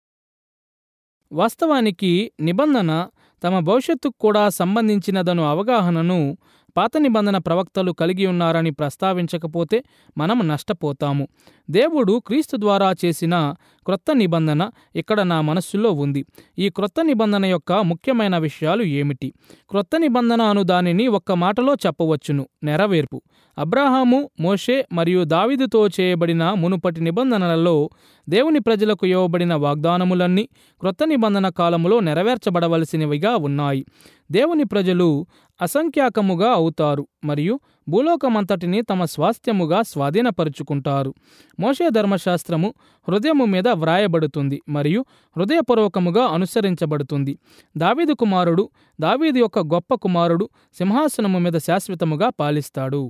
వాస్తవానికి నిబంధన తమ భవిష్యత్తుకు కూడా సంబంధించినదను అవగాహనను పాత నిబంధన ప్రవక్తలు కలిగి ఉన్నారని ప్రస్తావించకపోతే మనం నష్టపోతాము దేవుడు క్రీస్తు ద్వారా చేసిన క్రొత్త నిబంధన ఇక్కడ నా మనస్సులో ఉంది ఈ క్రొత్త నిబంధన యొక్క ముఖ్యమైన విషయాలు ఏమిటి క్రొత్త నిబంధన అను దానిని ఒక్క మాటలో చెప్పవచ్చును నెరవేర్పు అబ్రాహాము మోషే మరియు దావిదుతో చేయబడిన మునుపటి నిబంధనలలో దేవుని ప్రజలకు ఇవ్వబడిన వాగ్దానములన్నీ క్రొత్త నిబంధన కాలములో నెరవేర్చబడవలసినవిగా ఉన్నాయి దేవుని ప్రజలు అసంఖ్యాకముగా అవుతారు మరియు భూలోకమంతటిని తమ స్వాస్థ్యముగా స్వాధీనపరుచుకుంటారు మోషే ధర్మశాస్త్రము హృదయము మీద వ్రాయబడుతుంది మరియు హృదయపూర్వకముగా అనుసరించబడుతుంది దావీదు కుమారుడు దావీదు యొక్క గొప్ప కుమారుడు సింహాసనము మీద శాశ్వతముగా పాలిస్తాడు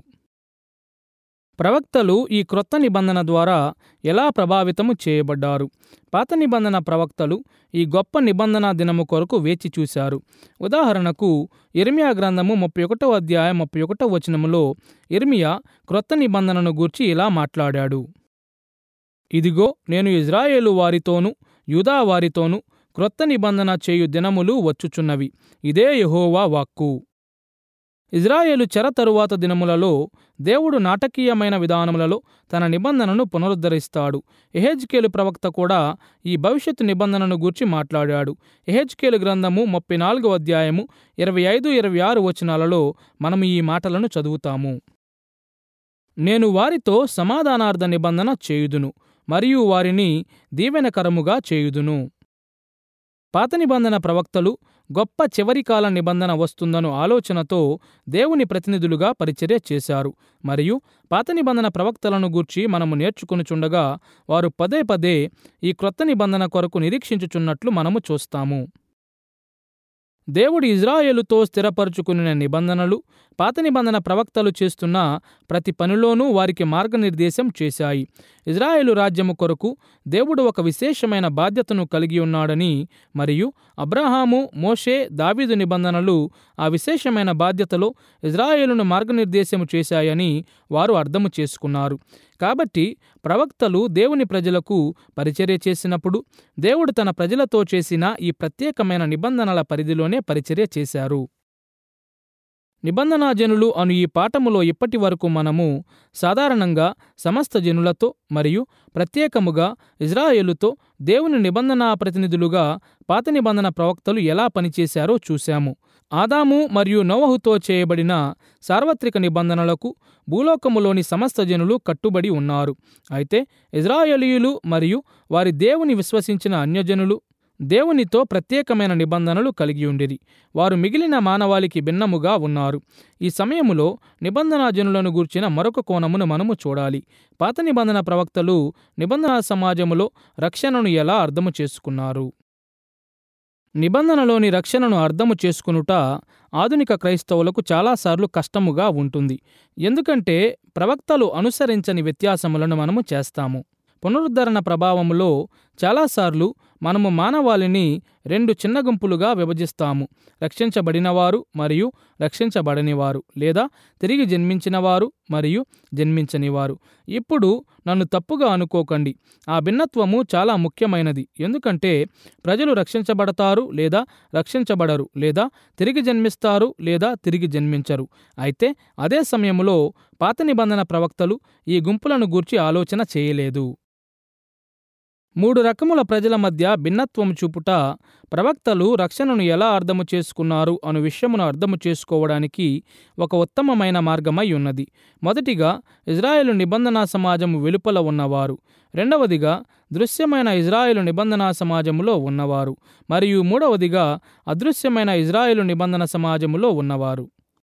ప్రవక్తలు ఈ క్రొత్త నిబంధన ద్వారా ఎలా ప్రభావితము చేయబడ్డారు పాత నిబంధన ప్రవక్తలు ఈ గొప్ప నిబంధన దినము కొరకు వేచి చూశారు ఉదాహరణకు ఇర్మియా గ్రంథము ముప్పై ఒకటో అధ్యాయం ముప్పై ఒకటో వచనములో ఇర్మియా క్రొత్త నిబంధనను గూర్చి ఇలా మాట్లాడాడు ఇదిగో నేను ఇజ్రాయేలు వారితోనూ యూదా వారితోనూ క్రొత్త నిబంధన చేయు దినములు వచ్చుచున్నవి ఇదే యెహోవా వాక్కు ఇజ్రాయేలు చెర తరువాత దినములలో దేవుడు నాటకీయమైన విధానములలో తన నిబంధనను పునరుద్ధరిస్తాడు ఎహెజ్కేలు ప్రవక్త కూడా ఈ భవిష్యత్తు నిబంధనను గూర్చి మాట్లాడాడు ఎహెజ్కేలు గ్రంథము ముప్పై నాలుగో అధ్యాయము ఇరవై ఐదు ఇరవై ఆరు వచనాలలో మనం ఈ మాటలను చదువుతాము నేను వారితో సమాధానార్థ నిబంధన చేయుదును మరియు వారిని దీవెనకరముగా చేయుదును పాత నిబంధన ప్రవక్తలు గొప్ప చివరి కాల నిబంధన వస్తుందను ఆలోచనతో దేవుని ప్రతినిధులుగా పరిచర్య చేశారు మరియు పాత నిబంధన ప్రవక్తలను గూర్చి మనము నేర్చుకొనుచుండగా వారు పదే పదే ఈ క్రొత్త నిబంధన కొరకు నిరీక్షించుచున్నట్లు మనము చూస్తాము దేవుడు ఇజ్రాయేలుతో స్థిరపరుచుకున్న నిబంధనలు పాత నిబంధన ప్రవక్తలు చేస్తున్న ప్రతి పనిలోనూ వారికి మార్గనిర్దేశం చేశాయి ఇజ్రాయేలు రాజ్యము కొరకు దేవుడు ఒక విశేషమైన బాధ్యతను కలిగి ఉన్నాడని మరియు అబ్రహాము మోషే దావీదు నిబంధనలు ఆ విశేషమైన బాధ్యతలో ఇజ్రాయేలును మార్గనిర్దేశము చేశాయని వారు అర్థము చేసుకున్నారు కాబట్టి ప్రవక్తలు దేవుని ప్రజలకు పరిచర్య చేసినప్పుడు దేవుడు తన ప్రజలతో చేసిన ఈ ప్రత్యేకమైన నిబంధనల పరిధిలోనే పరిచర్య చేశారు నిబంధనా జనులు అను ఈ పాఠములో ఇప్పటి వరకు మనము సాధారణంగా సమస్త జనులతో మరియు ప్రత్యేకముగా ఇజ్రాయేలుతో దేవుని నిబంధనా ప్రతినిధులుగా పాత నిబంధన ప్రవక్తలు ఎలా పనిచేశారో చూశాము ఆదాము మరియు నోవహుతో చేయబడిన సార్వత్రిక నిబంధనలకు భూలోకములోని సమస్త జనులు కట్టుబడి ఉన్నారు అయితే ఇజ్రాయేలీయులు మరియు వారి దేవుని విశ్వసించిన అన్యజనులు దేవునితో ప్రత్యేకమైన నిబంధనలు కలిగి ఉండిరి వారు మిగిలిన మానవాళికి భిన్నముగా ఉన్నారు ఈ సమయములో నిబంధనా జనులను గూర్చిన మరొక కోణమును మనము చూడాలి పాత నిబంధన ప్రవక్తలు నిబంధన సమాజములో రక్షణను ఎలా అర్థము చేసుకున్నారు నిబంధనలోని రక్షణను అర్థము చేసుకునుట ఆధునిక క్రైస్తవులకు చాలాసార్లు కష్టముగా ఉంటుంది ఎందుకంటే ప్రవక్తలు అనుసరించని వ్యత్యాసములను మనము చేస్తాము పునరుద్ధరణ ప్రభావములో చాలాసార్లు మనము మానవాళిని రెండు చిన్న గుంపులుగా విభజిస్తాము రక్షించబడినవారు మరియు రక్షించబడనివారు లేదా తిరిగి జన్మించినవారు మరియు జన్మించనివారు ఇప్పుడు నన్ను తప్పుగా అనుకోకండి ఆ భిన్నత్వము చాలా ముఖ్యమైనది ఎందుకంటే ప్రజలు రక్షించబడతారు లేదా రక్షించబడరు లేదా తిరిగి జన్మిస్తారు లేదా తిరిగి జన్మించరు అయితే అదే సమయంలో పాత నిబంధన ప్రవక్తలు ఈ గుంపులను గూర్చి ఆలోచన చేయలేదు మూడు రకముల ప్రజల మధ్య భిన్నత్వం చూపుట ప్రవక్తలు రక్షణను ఎలా అర్థము చేసుకున్నారు అను విషయమును అర్థము చేసుకోవడానికి ఒక ఉత్తమమైన మార్గమై ఉన్నది మొదటిగా ఇజ్రాయేలు నిబంధనా సమాజము వెలుపల ఉన్నవారు రెండవదిగా దృశ్యమైన ఇజ్రాయేలు నిబంధనా సమాజములో ఉన్నవారు మరియు మూడవదిగా అదృశ్యమైన ఇజ్రాయేలు నిబంధన సమాజములో ఉన్నవారు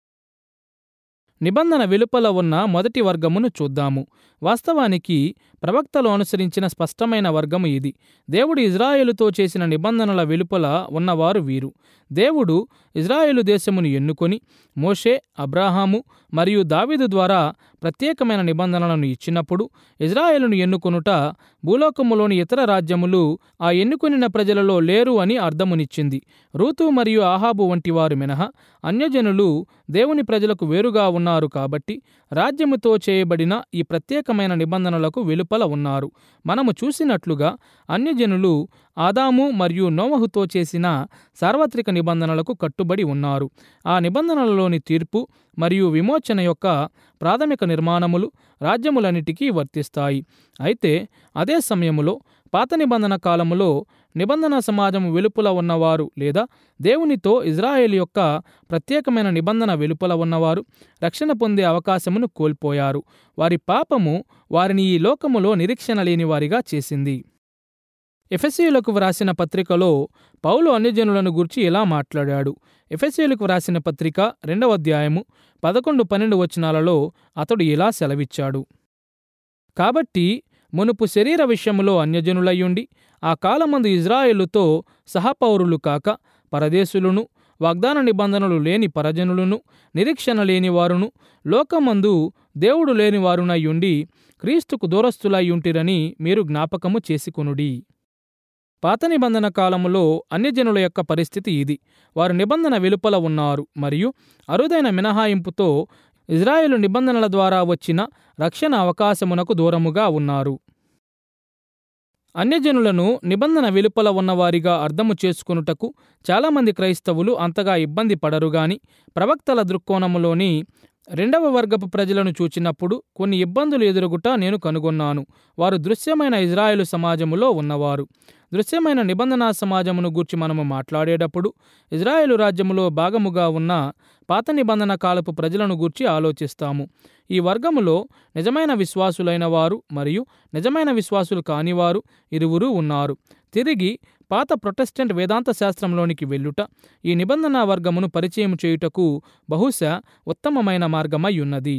నిబంధన వెలుపల ఉన్న మొదటి వర్గమును చూద్దాము వాస్తవానికి ప్రవక్తలు అనుసరించిన స్పష్టమైన వర్గము ఇది దేవుడు ఇజ్రాయేలుతో చేసిన నిబంధనల వెలుపల ఉన్నవారు వీరు దేవుడు ఇజ్రాయేలు దేశమును ఎన్నుకొని మోషే అబ్రాహాము మరియు దావీదు ద్వారా ప్రత్యేకమైన నిబంధనలను ఇచ్చినప్పుడు ఇజ్రాయేలును ఎన్నుకొనుట భూలోకములోని ఇతర రాజ్యములు ఆ ఎన్నుకొనిన ప్రజలలో లేరు అని అర్థమునిచ్చింది రూతు మరియు ఆహాబు వంటి వారు మినహా అన్యజనులు దేవుని ప్రజలకు వేరుగా ఉన్నారు కాబట్టి రాజ్యముతో చేయబడిన ఈ ప్రత్యేకమైన నిబంధనలకు వెలుపల ఉన్నారు మనము చూసినట్లుగా అన్యజనులు ఆదాము మరియు నోవహుతో చేసిన సార్వత్రిక నిబంధనలకు కట్టుబడి ఉన్నారు ఆ నిబంధనలలోని తీర్పు మరియు విమోచన యొక్క ప్రాథమిక నిర్మాణములు రాజ్యములన్నిటికీ వర్తిస్తాయి అయితే అదే సమయములో పాత నిబంధన కాలములో నిబంధన సమాజం వెలుపల ఉన్నవారు లేదా దేవునితో ఇజ్రాయేల్ యొక్క ప్రత్యేకమైన నిబంధన వెలుపల ఉన్నవారు రక్షణ పొందే అవకాశమును కోల్పోయారు వారి పాపము వారిని ఈ లోకములో నిరీక్షణ లేని వారిగా చేసింది ఎఫెసీయులకు వ్రాసిన పత్రికలో పౌలు అన్యజనులను గూర్చి ఇలా మాట్లాడాడు ఎఫెసీయులకు వ్రాసిన పత్రిక రెండవ అధ్యాయము పదకొండు పన్నెండు వచనాలలో అతడు ఇలా సెలవిచ్చాడు కాబట్టి మునుపు శరీర విషయములో అన్యజనులయ్యుండి ఆ కాలమందు ఇజ్రాయేలుతో సహపౌరులు కాక పరదేశులను వాగ్దాన నిబంధనలు లేని పరజనులను నిరీక్షణ లేనివారును లోకమందు దేవుడు లేనివారునయ్యుండి క్రీస్తుకు దూరస్థులయ్యుంటిరని మీరు జ్ఞాపకము చేసుకొనుడి పాత నిబంధన కాలములో అన్యజనుల యొక్క పరిస్థితి ఇది వారు నిబంధన వెలుపల ఉన్నారు మరియు అరుదైన మినహాయింపుతో ఇజ్రాయేలు నిబంధనల ద్వారా వచ్చిన రక్షణ అవకాశమునకు దూరముగా ఉన్నారు అన్యజనులను నిబంధన వెలుపల ఉన్నవారిగా అర్థము చేసుకొనుటకు చాలామంది క్రైస్తవులు అంతగా ఇబ్బంది పడరుగాని ప్రవక్తల దృక్కోణములోని రెండవ వర్గపు ప్రజలను చూచినప్పుడు కొన్ని ఇబ్బందులు ఎదురుగుట నేను కనుగొన్నాను వారు దృశ్యమైన ఇజ్రాయేలు సమాజములో ఉన్నవారు దృశ్యమైన నిబంధనా సమాజమును గూర్చి మనము మాట్లాడేటప్పుడు ఇజ్రాయేలు రాజ్యములో భాగముగా ఉన్న పాత నిబంధన కాలపు ప్రజలను గూర్చి ఆలోచిస్తాము ఈ వర్గములో నిజమైన విశ్వాసులైన వారు మరియు నిజమైన విశ్వాసులు కానివారు ఇరువురు ఉన్నారు తిరిగి పాత ప్రొటెస్టెంట్ వేదాంత శాస్త్రంలోనికి వెళ్ళుట ఈ నిబంధన వర్గమును పరిచయం చేయుటకు బహుశా ఉత్తమమైన మార్గమై ఉన్నది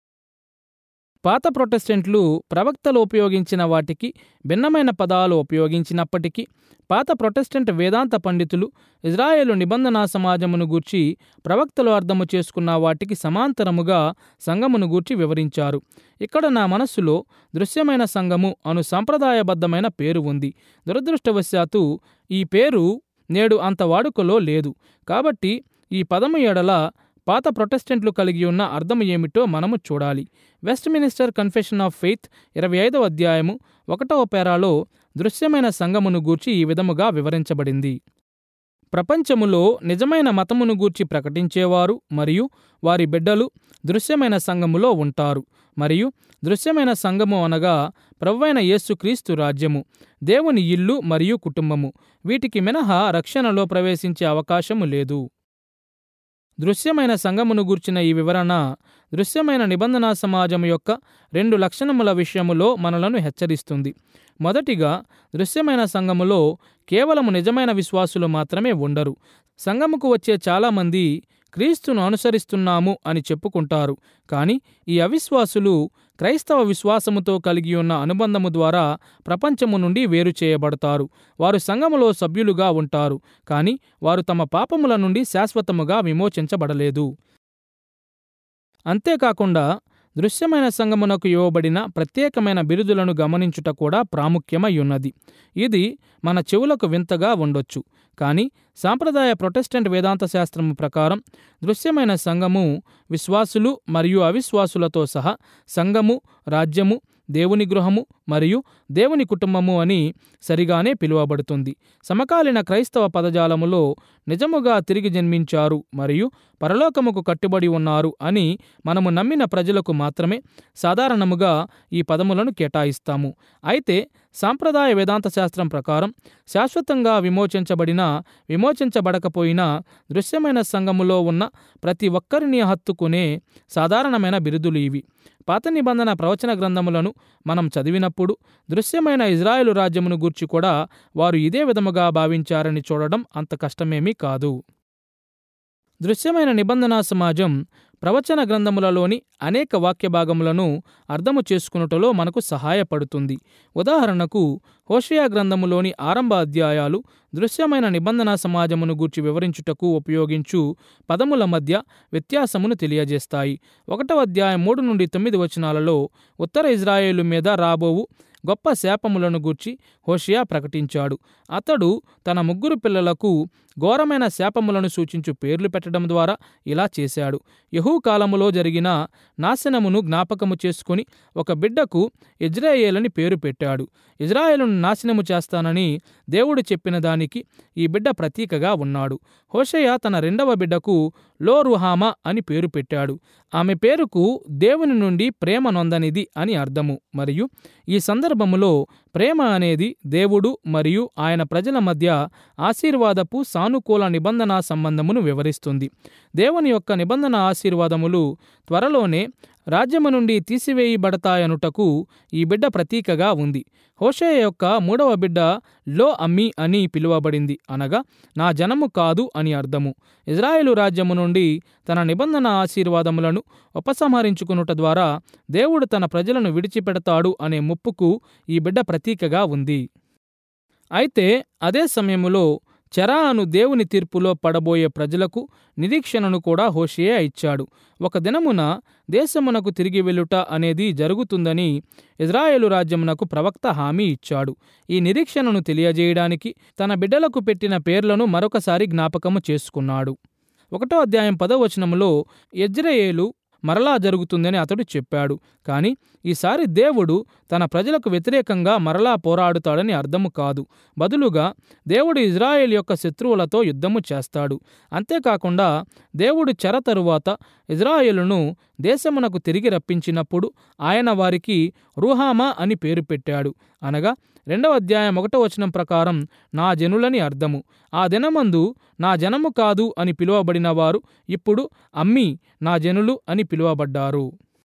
పాత ప్రొటెస్టెంట్లు ప్రవక్తలు ఉపయోగించిన వాటికి భిన్నమైన పదాలు ఉపయోగించినప్పటికీ పాత ప్రొటెస్టెంట్ వేదాంత పండితులు ఇజ్రాయేలు నిబంధనా సమాజమును గూర్చి ప్రవక్తలు అర్థము చేసుకున్న వాటికి సమాంతరముగా సంఘమును గూర్చి వివరించారు ఇక్కడ నా మనస్సులో దృశ్యమైన సంఘము అను సంప్రదాయబద్ధమైన పేరు ఉంది దురదృష్టవశాత్తు ఈ పేరు నేడు అంత వాడుకలో లేదు కాబట్టి ఈ పదము ఎడల పాత ప్రొటెస్టెంట్లు కలిగి ఉన్న అర్థం ఏమిటో మనము చూడాలి Westminster confession of faith ఇరవై ఐదవ అధ్యాయము ఒకటవ పేరాలో దృశ్యమైన సంఘమును గూర్చి ఈ విధముగా వివరించబడింది ప్రపంచములో నిజమైన మతమును గూర్చి ప్రకటించేవారు మరియు వారి బిడ్డలు దృశ్యమైన సంఘములో ఉంటారు మరియు దృశ్యమైన సంఘము అనగా ప్రవ్వైన యేసుక్రీస్తు రాజ్యము దేవుని ఇల్లు మరియు కుటుంబము వీటికి మినహా రక్షణలో ప్రవేశించే అవకాశము లేదు దృశ్యమైన సంఘమును గూర్చిన ఈ వివరణ దృశ్యమైన నిబంధనా సమాజం యొక్క రెండు లక్షణముల విషయములో మనలను హెచ్చరిస్తుంది మొదటిగా దృశ్యమైన సంఘములో కేవలము నిజమైన విశ్వాసులు మాత్రమే ఉండరు సంఘముకు వచ్చే చాలామంది క్రీస్తును అనుసరిస్తున్నాము అని చెప్పుకుంటారు కానీ ఈ అవిశ్వాసులు క్రైస్తవ విశ్వాసముతో కలిగి ఉన్న అనుబంధము ద్వారా ప్రపంచము నుండి వేరు చేయబడతారు వారు సంఘములో సభ్యులుగా ఉంటారు కానీ వారు తమ పాపముల నుండి శాశ్వతముగా విమోచించబడలేదు అంతేకాకుండా దృశ్యమైన సంగమునకు ఇవ్వబడిన ప్రత్యేకమైన బిరుదులను గమనించుట కూడా ప్రాముఖ్యమై ఉన్నది ఇది మన చెవులకు వింతగా ఉండొచ్చు కానీ సాంప్రదాయ ప్రొటెస్టెంట్ వేదాంత శాస్త్రము ప్రకారం దృశ్యమైన సంఘము విశ్వాసులు మరియు అవిశ్వాసులతో సహా సంఘము రాజ్యము దేవుని గృహము మరియు దేవుని కుటుంబము అని సరిగానే పిలువబడుతుంది సమకాలీన క్రైస్తవ పదజాలములో నిజముగా తిరిగి జన్మించారు మరియు పరలోకముకు కట్టుబడి ఉన్నారు అని మనము నమ్మిన ప్రజలకు మాత్రమే సాధారణముగా ఈ పదములను కేటాయిస్తాము అయితే సాంప్రదాయ వేదాంత శాస్త్రం ప్రకారం శాశ్వతంగా విమోచించబడిన విమోచించబడకపోయినా దృశ్యమైన సంఘములో ఉన్న ప్రతి ఒక్కరిని హత్తుకునే సాధారణమైన బిరుదులు ఇవి పాత నిబంధన ప్రవచన గ్రంథములను మనం చదివినప్పుడు దృశ్యమైన ఇజ్రాయేలు రాజ్యమును గూర్చి కూడా వారు ఇదే విధముగా భావించారని చూడడం అంత కష్టమేమీ కాదు దృశ్యమైన నిబంధనా సమాజం ప్రవచన గ్రంథములలోని అనేక వాక్య భాగములను అర్థము చేసుకున్నటలో మనకు సహాయపడుతుంది ఉదాహరణకు హోషయా గ్రంథములోని ఆరంభ అధ్యాయాలు దృశ్యమైన నిబంధన సమాజమును గూర్చి వివరించుటకు ఉపయోగించు పదముల మధ్య వ్యత్యాసమును తెలియజేస్తాయి ఒకటవ అధ్యాయం మూడు నుండి తొమ్మిది వచనాలలో ఉత్తర ఇజ్రాయేలు మీద రాబోవు గొప్ప శాపములను గూర్చి హోషియా ప్రకటించాడు అతడు తన ముగ్గురు పిల్లలకు ఘోరమైన శాపములను సూచించు పేర్లు పెట్టడం ద్వారా ఇలా చేశాడు యహూ కాలములో జరిగిన నాశనమును జ్ఞాపకము చేసుకుని ఒక బిడ్డకు ఇజ్రాయేలని పేరు పెట్టాడు ఇజ్రాయేలును నాశనము చేస్తానని దేవుడు చెప్పిన దానికి ఈ బిడ్డ ప్రతీకగా ఉన్నాడు హోషయ్య తన రెండవ బిడ్డకు లో రుహామా అని పేరు పెట్టాడు ఆమె పేరుకు దేవుని నుండి ప్రేమ నొందనిది అని అర్థము మరియు ఈ సందర్భములో ప్రేమ అనేది దేవుడు మరియు ఆయన ప్రజల మధ్య ఆశీర్వాదపు సానుకూల నిబంధన సంబంధమును వివరిస్తుంది దేవుని యొక్క నిబంధన ఆశీర్వాదములు త్వరలోనే రాజ్యము నుండి తీసివేయబడతాయనుటకు ఈ బిడ్డ ప్రతీకగా ఉంది హోషేయ యొక్క మూడవ బిడ్డ లో అమ్మి అని పిలువబడింది అనగా నా జనము కాదు అని అర్థము ఇజ్రాయేలు రాజ్యము నుండి తన నిబంధన ఆశీర్వాదములను ఉపసంహరించుకునుట ద్వారా దేవుడు తన ప్రజలను విడిచిపెడతాడు అనే ముప్పుకు ఈ బిడ్డ ప్రతీకగా ఉంది అయితే అదే సమయములో చెరా అను దేవుని తీర్పులో పడబోయే ప్రజలకు నిరీక్షణను కూడా హోషియా ఇచ్చాడు ఒక దినమున దేశమునకు తిరిగి వెళ్ళుట అనేది జరుగుతుందని ఇజ్రాయేలు రాజ్యమునకు ప్రవక్త హామీ ఇచ్చాడు ఈ నిరీక్షణను తెలియజేయడానికి తన బిడ్డలకు పెట్టిన పేర్లను మరొకసారి జ్ఞాపకము చేసుకున్నాడు ఒకటో అధ్యాయం పదవచనములో ఎజ్రయేలు మరలా జరుగుతుందని అతడు చెప్పాడు కానీ ఈసారి దేవుడు తన ప్రజలకు వ్యతిరేకంగా మరలా పోరాడుతాడని అర్థము కాదు బదులుగా దేవుడు ఇజ్రాయెల్ యొక్క శత్రువులతో యుద్ధము చేస్తాడు అంతేకాకుండా దేవుడు చెర తరువాత ఇజ్రాయేలును దేశమునకు తిరిగి రప్పించినప్పుడు ఆయన వారికి రూహామా అని పేరు పెట్టాడు అనగా రెండవ అధ్యాయం ఒకటో వచనం ప్రకారం నా జనులని అర్థము ఆ దినమందు నా జనము కాదు అని పిలువబడిన వారు ఇప్పుడు అమ్మి నా జనులు అని పిలువబడ్డారు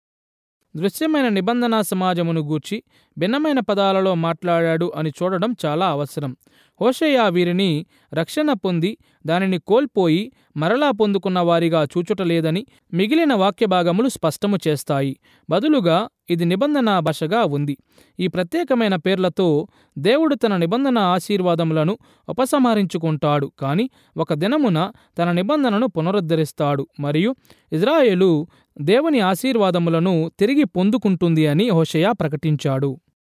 దృశ్యమైన నిబంధన సమాజమును గూర్చి భిన్నమైన పదాలలో మాట్లాడాడు అని చూడడం చాలా అవసరం హోషయ్య వీరిని రక్షణ పొంది దానిని కోల్పోయి మరలా పొందుకున్న వారిగా చూచుటలేదని మిగిలిన వాక్య భాగములు స్పష్టము చేస్తాయి బదులుగా ఇది నిబంధన భాషగా ఉంది ఈ ప్రత్యేకమైన పేర్లతో దేవుడు తన నిబంధన ఆశీర్వాదములను ఉపసంహరించుకుంటాడు కానీ ఒక దినమున తన నిబంధనను పునరుద్ధరిస్తాడు మరియు ఇజ్రాయేలు దేవుని ఆశీర్వాదములను తిరిగి పొందుకుంటుంది అని హోషయ ప్రకటించాడు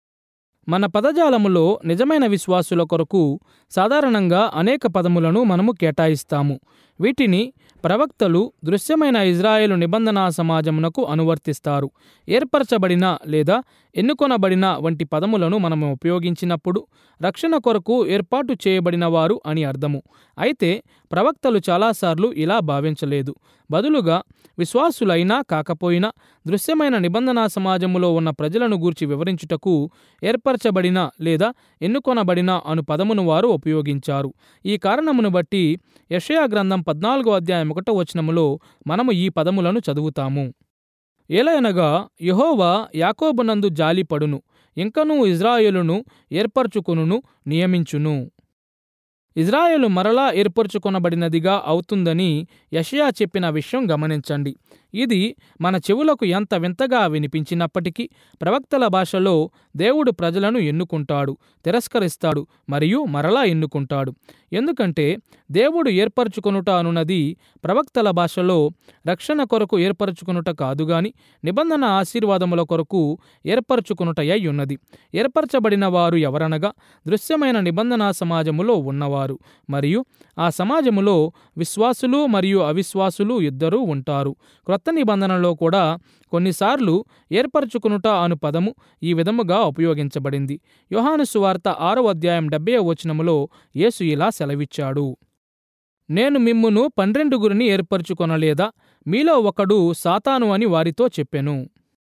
మన పదజాలములో నిజమైన విశ్వాసుల కొరకు సాధారణంగా అనేక పదములను మనము కేటాయిస్తాము వీటిని ప్రవక్తలు దృశ్యమైన ఇజ్రాయేలు నిబంధనా సమాజమునకు అనువర్తిస్తారు ఏర్పరచబడిన లేదా ఎన్నుకొనబడిన వంటి పదములను మనము ఉపయోగించినప్పుడు రక్షణ కొరకు ఏర్పాటు చేయబడిన వారు అని అర్థము అయితే ప్రవక్తలు చాలాసార్లు ఇలా భావించలేదు బదులుగా విశ్వాసులైనా కాకపోయినా దృశ్యమైన నిబంధనా సమాజములో ఉన్న ప్రజలను గూర్చి వివరించుటకు ఏర్పరచబడిన లేదా ఎన్నుకొనబడిన అను పదమును వారు ఉపయోగించారు ఈ కారణమును బట్టి యషయా గ్రంథం పద్నాలుగో అధ్యాయం ఒకటో వచనములో మనము ఈ పదములను చదువుతాము ఏలయనగా యహోవా యాకోబునందు జాలిపడును ఇంకనూ ఇజ్రాయేలును ఏర్పరచుకొనును నియమించును ఇజ్రాయేలు మరలా ఏర్పరచుకొనబడినదిగా అవుతుందని యషయా చెప్పిన విషయం గమనించండి ఇది మన చెవులకు ఎంత వింతగా వినిపించినప్పటికీ ప్రవక్తల భాషలో దేవుడు ప్రజలను ఎన్నుకుంటాడు తిరస్కరిస్తాడు మరియు మరలా ఎన్నుకుంటాడు ఎందుకంటే దేవుడు ఏర్పరచుకొనుట అనున్నది ప్రవక్తల భాషలో రక్షణ కొరకు ఏర్పరచుకొనుట కాదుగాని నిబంధన ఆశీర్వాదముల కొరకు ఏర్పరచుకొనుటయ్యై ఉన్నది ఏర్పరచబడిన వారు ఎవరనగా దృశ్యమైన నిబంధన సమాజములో ఉన్నవారు మరియు ఆ సమాజములో విశ్వాసులు మరియు అవిశ్వాసులు ఇద్దరూ ఉంటారు క్రొత్త నిబంధనలో కూడా కొన్నిసార్లు ఏర్పరచుకునుట అను పదము ఈ విధముగా ఉపయోగించబడింది యోహాను సువార్త ఆరో అధ్యాయం డెబ్బై వచనములో యేసు ఇలా సెలవిచ్చాడు నేను మిమ్మును పన్నెండుగురిని ఏర్పరచుకొనలేదా మీలో ఒకడు సాతాను అని వారితో చెప్పెను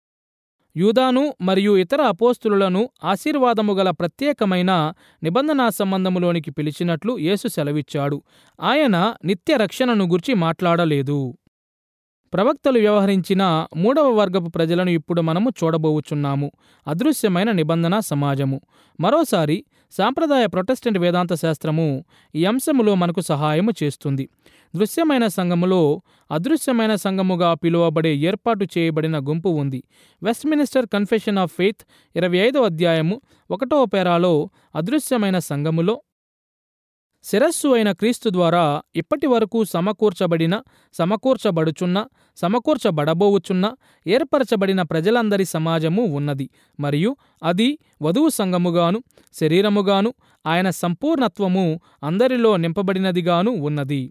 యూదాను మరియు ఇతర అపోస్తులను ఆశీర్వాదము గల ప్రత్యేకమైన నిబంధనా సంబంధములోనికి పిలిచినట్లు యేసు సెలవిచ్చాడు ఆయన నిత్య రక్షణను గురించి మాట్లాడలేదు ప్రవక్తలు వ్యవహరించిన మూడవ వర్గపు ప్రజలను ఇప్పుడు మనము చూడబోవుచున్నాము అదృశ్యమైన నిబంధన సమాజము మరోసారి సాంప్రదాయ ప్రొటెస్టెంట్ వేదాంత శాస్త్రము ఈ అంశములో మనకు సహాయము చేస్తుంది దృశ్యమైన సంఘములో అదృశ్యమైన సంఘముగా పిలువబడే ఏర్పాటు చేయబడిన గుంపు ఉంది వెస్ట్మినిస్టర్ కన్ఫెషన్ ఆఫ్ ఫెయిత్ ఇరవై ఐదో అధ్యాయము ఒకటో పేరాలో అదృశ్యమైన సంఘములో శిరస్సు అయిన క్రీస్తు ద్వారా ఇప్పటి వరకు సమకూర్చబడిన సమకూర్చబడుచున్న సమకూర్చబడబోవుచున్న ఏర్పరచబడిన ప్రజలందరి సమాజము ఉన్నది మరియు అది వధువు సంఘముగాను శరీరముగాను ఆయన సంపూర్ణత్వము అందరిలో నింపబడినదిగాను ఉన్నది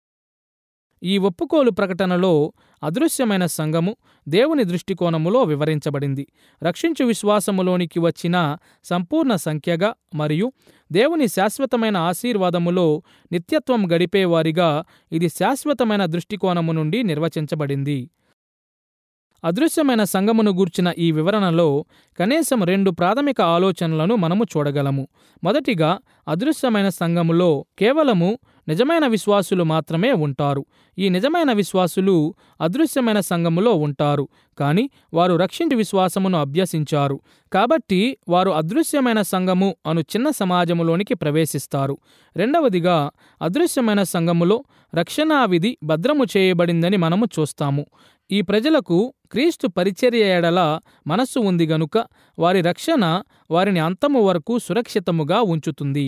ఈ ఒప్పుకోలు ప్రకటనలో అదృశ్యమైన సంఘము దేవుని దృష్టికోణములో వివరించబడింది రక్షించు విశ్వాసములోనికి వచ్చిన సంపూర్ణ సంఖ్యగా మరియు దేవుని శాశ్వతమైన ఆశీర్వాదములో నిత్యత్వం గడిపేవారిగా ఇది శాశ్వతమైన దృష్టికోణము నుండి నిర్వచించబడింది అదృశ్యమైన సంఘమును గూర్చిన ఈ వివరణలో కనీసం రెండు ప్రాథమిక ఆలోచనలను మనము చూడగలము మొదటిగా అదృశ్యమైన సంఘములో కేవలము నిజమైన విశ్వాసులు మాత్రమే ఉంటారు ఈ నిజమైన విశ్వాసులు అదృశ్యమైన సంఘములో ఉంటారు కానీ వారు రక్షించి విశ్వాసమును అభ్యసించారు కాబట్టి వారు అదృశ్యమైన సంఘము అను చిన్న సమాజములోనికి ప్రవేశిస్తారు రెండవదిగా అదృశ్యమైన సంఘములో రక్షణా విధి భద్రము చేయబడిందని మనము చూస్తాము ఈ ప్రజలకు క్రీస్తు పరిచర్య ఎడల మనస్సు ఉంది గనుక వారి రక్షణ వారిని అంతము వరకు సురక్షితముగా ఉంచుతుంది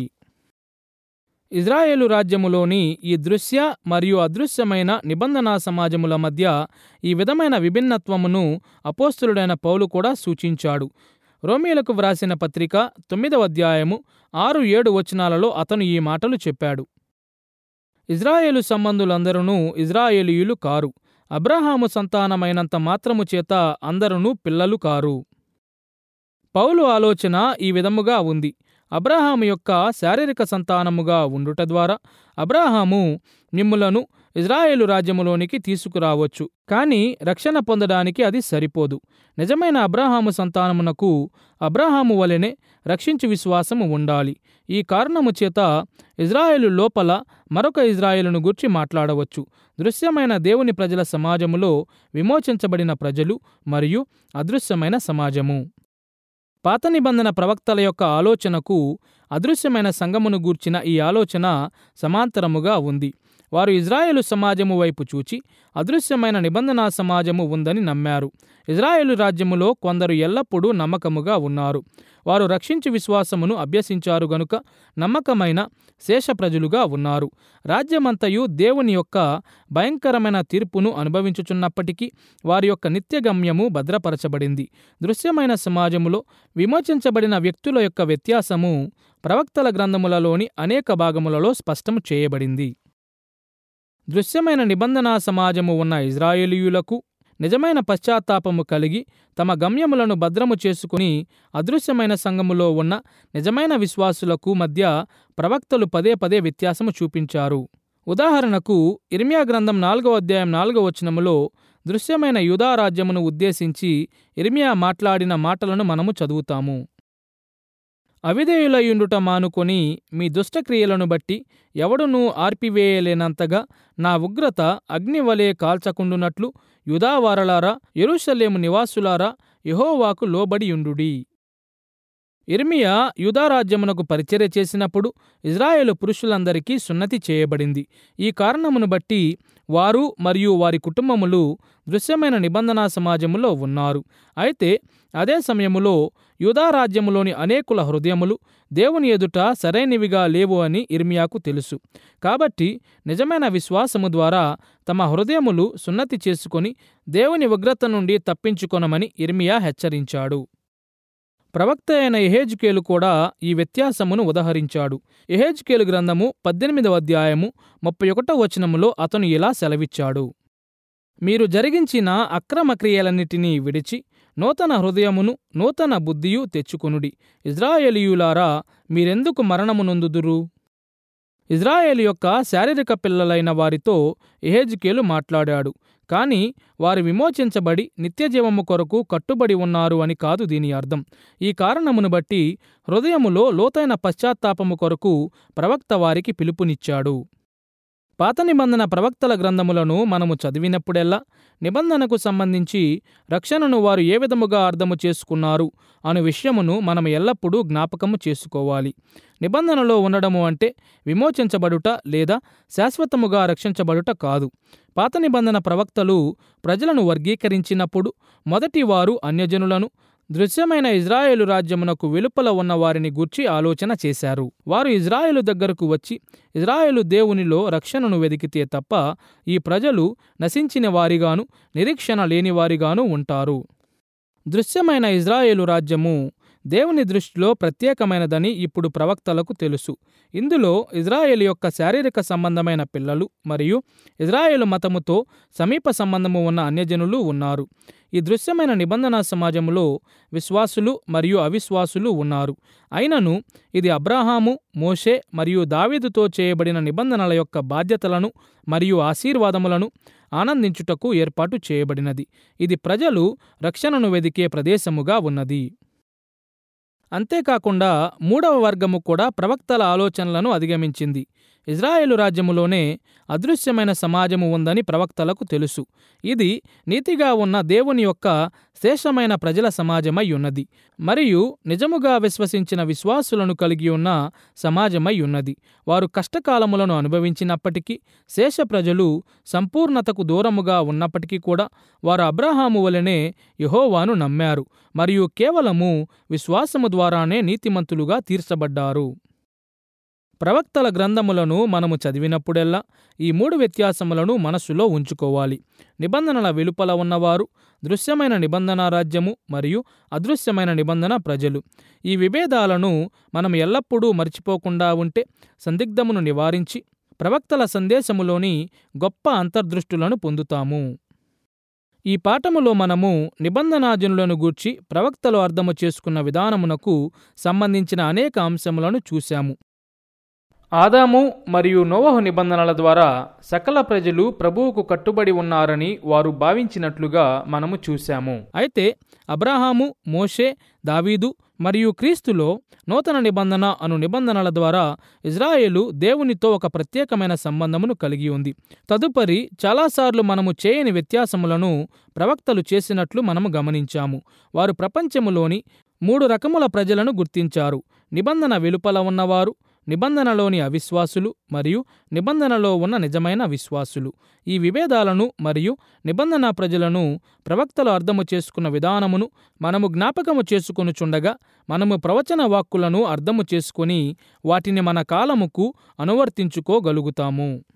ఇజ్రాయేలు రాజ్యములోని ఈ దృశ్య మరియు అదృశ్యమైన నిబంధనా సమాజముల మధ్య ఈ విధమైన విభిన్నత్వమును అపోస్తులుడైన పౌలు కూడా సూచించాడు రోమిలకు వ్రాసిన పత్రిక తొమ్మిదవ అధ్యాయము ఆరు ఏడు వచనాలలో అతను ఈ మాటలు చెప్పాడు ఇజ్రాయేలు సంబంధులందరూ ఇజ్రాయేలీయులు కారు అబ్రహాము సంతానమైనంత మాత్రము చేత అందరును పిల్లలు కారు పౌలు ఆలోచన ఈ విధముగా ఉంది అబ్రహాము యొక్క శారీరక సంతానముగా ఉండుట ద్వారా అబ్రహాము మిమ్ములను ఇజ్రాయేలు రాజ్యములోనికి తీసుకురావచ్చు కానీ రక్షణ పొందడానికి అది సరిపోదు నిజమైన అబ్రహాము సంతానమునకు అబ్రహాము వలెనే రక్షించు విశ్వాసము ఉండాలి ఈ కారణము చేత ఇజ్రాయేలు లోపల మరొక ఇజ్రాయేలును గూర్చి మాట్లాడవచ్చు దృశ్యమైన దేవుని ప్రజల సమాజములో విమోచించబడిన ప్రజలు మరియు అదృశ్యమైన సమాజము పాత నిబంధన ప్రవక్తల యొక్క ఆలోచనకు అదృశ్యమైన సంఘమును గూర్చిన ఈ ఆలోచన సమాంతరముగా ఉంది వారు ఇజ్రాయేలు సమాజము వైపు చూచి అదృశ్యమైన నిబంధనా సమాజము ఉందని నమ్మారు ఇజ్రాయేలు రాజ్యములో కొందరు ఎల్లప్పుడూ నమ్మకముగా ఉన్నారు వారు రక్షించి విశ్వాసమును అభ్యసించారు గనుక నమ్మకమైన శేష ప్రజలుగా ఉన్నారు రాజ్యమంతయు దేవుని యొక్క భయంకరమైన తీర్పును అనుభవించుచున్నప్పటికీ వారి యొక్క నిత్యగమ్యము భద్రపరచబడింది దృశ్యమైన సమాజములో విమోచించబడిన వ్యక్తుల యొక్క వ్యత్యాసము ప్రవక్తల గ్రంథములలోని అనేక భాగములలో స్పష్టం చేయబడింది దృశ్యమైన నిబంధనా సమాజము ఉన్న ఇజ్రాయేలీయులకు నిజమైన పశ్చాత్తాపము కలిగి తమ గమ్యములను భద్రము చేసుకుని అదృశ్యమైన సంఘములో ఉన్న నిజమైన విశ్వాసులకు మధ్య ప్రవక్తలు పదే పదే వ్యత్యాసము చూపించారు ఉదాహరణకు ఇర్మియా గ్రంథం నాలుగో అధ్యాయం నాలుగో వచనములో దృశ్యమైన యూదా రాజ్యమును ఉద్దేశించి ఇర్మియా మాట్లాడిన మాటలను మనము చదువుతాము అవిధేయులయుండుట మానుకొని మీ దుష్టక్రియలను బట్టి ఎవడునూ ఆర్పివేయలేనంతగా నా ఉగ్రత అగ్నివలే కాల్చకుండునట్లు యుదావారలారా యెరూషలేము నివాసులారా యెహోవాకు లోబడియుండుడి ఇర్మియా యూదారాజ్యమునకు పరిచర్య చేసినప్పుడు ఇజ్రాయేలు పురుషులందరికీ సున్నతి చేయబడింది ఈ కారణమును బట్టి వారు మరియు వారి కుటుంబములు దృశ్యమైన నిబంధనా సమాజములో ఉన్నారు అయితే అదే సమయములో యూదారాజ్యములోని అనేకుల హృదయములు దేవుని ఎదుట సరైనవిగా లేవు అని ఇర్మియాకు తెలుసు కాబట్టి నిజమైన విశ్వాసము ద్వారా తమ హృదయములు సున్నతి చేసుకొని దేవుని ఉగ్రత నుండి తప్పించుకొనమని ఇర్మియా హెచ్చరించాడు ప్రవక్త అయిన ఎహేజ్కేలు కూడా ఈ వ్యత్యాసమును ఉదహరించాడు ఎహేజ్కేలు గ్రంథము పద్దెనిమిదవ అధ్యాయము ముప్పై ఒకటో వచనములో అతను ఇలా సెలవిచ్చాడు మీరు జరిగించిన అక్రమ క్రియలన్నిటినీ విడిచి నూతన హృదయమును నూతన బుద్ధియు తెచ్చుకొనుడి ఇజ్రాయేలీయులారా మీరెందుకు మరణము నొందుదురు ఇజ్రాయేలు యొక్క శారీరక పిల్లలైన వారితో ఎహెజ్కేలు మాట్లాడాడు కాని వారు విమోచించబడి నిత్యజీవము కొరకు కట్టుబడి ఉన్నారు అని కాదు దీని అర్థం ఈ కారణమును బట్టి హృదయములో లోతైన పశ్చాత్తాపము కొరకు ప్రవక్త వారికి పిలుపునిచ్చాడు పాత నిబంధన ప్రవక్తల గ్రంథములను మనము చదివినప్పుడెల్లా నిబంధనకు సంబంధించి రక్షణను వారు ఏ విధముగా అర్థము చేసుకున్నారు అను విషయమును మనం ఎల్లప్పుడూ జ్ఞాపకము చేసుకోవాలి నిబంధనలో ఉండడము అంటే విమోచించబడుట లేదా శాశ్వతముగా రక్షించబడుట కాదు పాత నిబంధన ప్రవక్తలు ప్రజలను వర్గీకరించినప్పుడు మొదటి వారు అన్యజనులను దృశ్యమైన ఇజ్రాయేలు రాజ్యమునకు వెలుపల ఉన్న వారిని గూర్చి ఆలోచన చేశారు వారు ఇజ్రాయేలు దగ్గరకు వచ్చి ఇజ్రాయేలు దేవునిలో రక్షణను వెదికితే తప్ప ఈ ప్రజలు నశించిన వారిగాను నిరీక్షణ లేని వారిగాను ఉంటారు దృశ్యమైన ఇజ్రాయేలు రాజ్యము దేవుని దృష్టిలో ప్రత్యేకమైనదని ఇప్పుడు ప్రవక్తలకు తెలుసు ఇందులో ఇజ్రాయేల్ యొక్క శారీరక సంబంధమైన పిల్లలు మరియు ఇజ్రాయేలు మతముతో సమీప సంబంధము ఉన్న అన్యజనులు ఉన్నారు ఈ దృశ్యమైన నిబంధన సమాజంలో విశ్వాసులు మరియు అవిశ్వాసులు ఉన్నారు అయినను ఇది అబ్రాహాము మోషే మరియు దావీదుతో చేయబడిన నిబంధనల యొక్క బాధ్యతలను మరియు ఆశీర్వాదములను ఆనందించుటకు ఏర్పాటు చేయబడినది ఇది ప్రజలు రక్షణను వెదికే ప్రదేశముగా ఉన్నది అంతేకాకుండా మూడవ వర్గము కూడా ప్రవక్తల ఆలోచనలను అధిగమించింది ఇజ్రాయేలు రాజ్యములోనే అదృశ్యమైన సమాజము ఉందని ప్రవక్తలకు తెలుసు ఇది నీతిగా ఉన్న దేవుని యొక్క శేషమైన ప్రజల సమాజమై ఉన్నది మరియు నిజముగా విశ్వసించిన విశ్వాసులను కలిగి ఉన్న సమాజమై ఉన్నది వారు కష్టకాలములను అనుభవించినప్పటికీ శేష ప్రజలు సంపూర్ణతకు దూరముగా ఉన్నప్పటికీ కూడా వారు అబ్రహాము వలనే యహోవాను నమ్మారు మరియు కేవలము విశ్వాసము ద్వారానే నీతిమంతులుగా తీర్చబడ్డారు ప్రవక్తల గ్రంథములను మనము చదివినప్పుడెల్లా ఈ మూడు వ్యత్యాసములను మనస్సులో ఉంచుకోవాలి నిబంధనల వెలుపల ఉన్నవారు దృశ్యమైన నిబంధన రాజ్యము మరియు అదృశ్యమైన నిబంధన ప్రజలు ఈ విభేదాలను మనం ఎల్లప్పుడూ మర్చిపోకుండా ఉంటే సందిగ్ధమును నివారించి ప్రవక్తల సందేశములోని గొప్ప అంతర్దృష్టులను పొందుతాము ఈ పాఠములో మనము నిబంధనాజనులను గూర్చి ప్రవక్తలు అర్థము చేసుకున్న విధానమునకు సంబంధించిన అనేక అంశములను చూశాము ఆదాము మరియు నోవహు నిబంధనల ద్వారా సకల ప్రజలు ప్రభువుకు కట్టుబడి ఉన్నారని వారు భావించినట్లుగా మనము చూశాము అయితే అబ్రహాము మోషే దావీదు మరియు క్రీస్తులో నూతన నిబంధన అను నిబంధనల ద్వారా ఇజ్రాయేలు దేవునితో ఒక ప్రత్యేకమైన సంబంధమును కలిగి ఉంది తదుపరి చాలాసార్లు మనము చేయని వ్యత్యాసములను ప్రవక్తలు చేసినట్లు మనము గమనించాము వారు ప్రపంచములోని మూడు రకముల ప్రజలను గుర్తించారు నిబంధన వెలుపల ఉన్నవారు నిబంధనలోని అవిశ్వాసులు మరియు నిబంధనలో ఉన్న నిజమైన విశ్వాసులు ఈ విభేదాలను మరియు నిబంధన ప్రజలను ప్రవక్తలు అర్థము చేసుకున్న విధానమును మనము జ్ఞాపకము చేసుకొనుచుండగా మనము ప్రవచన వాక్కులను అర్థము చేసుకొని వాటిని మన కాలముకు అనువర్తించుకోగలుగుతాము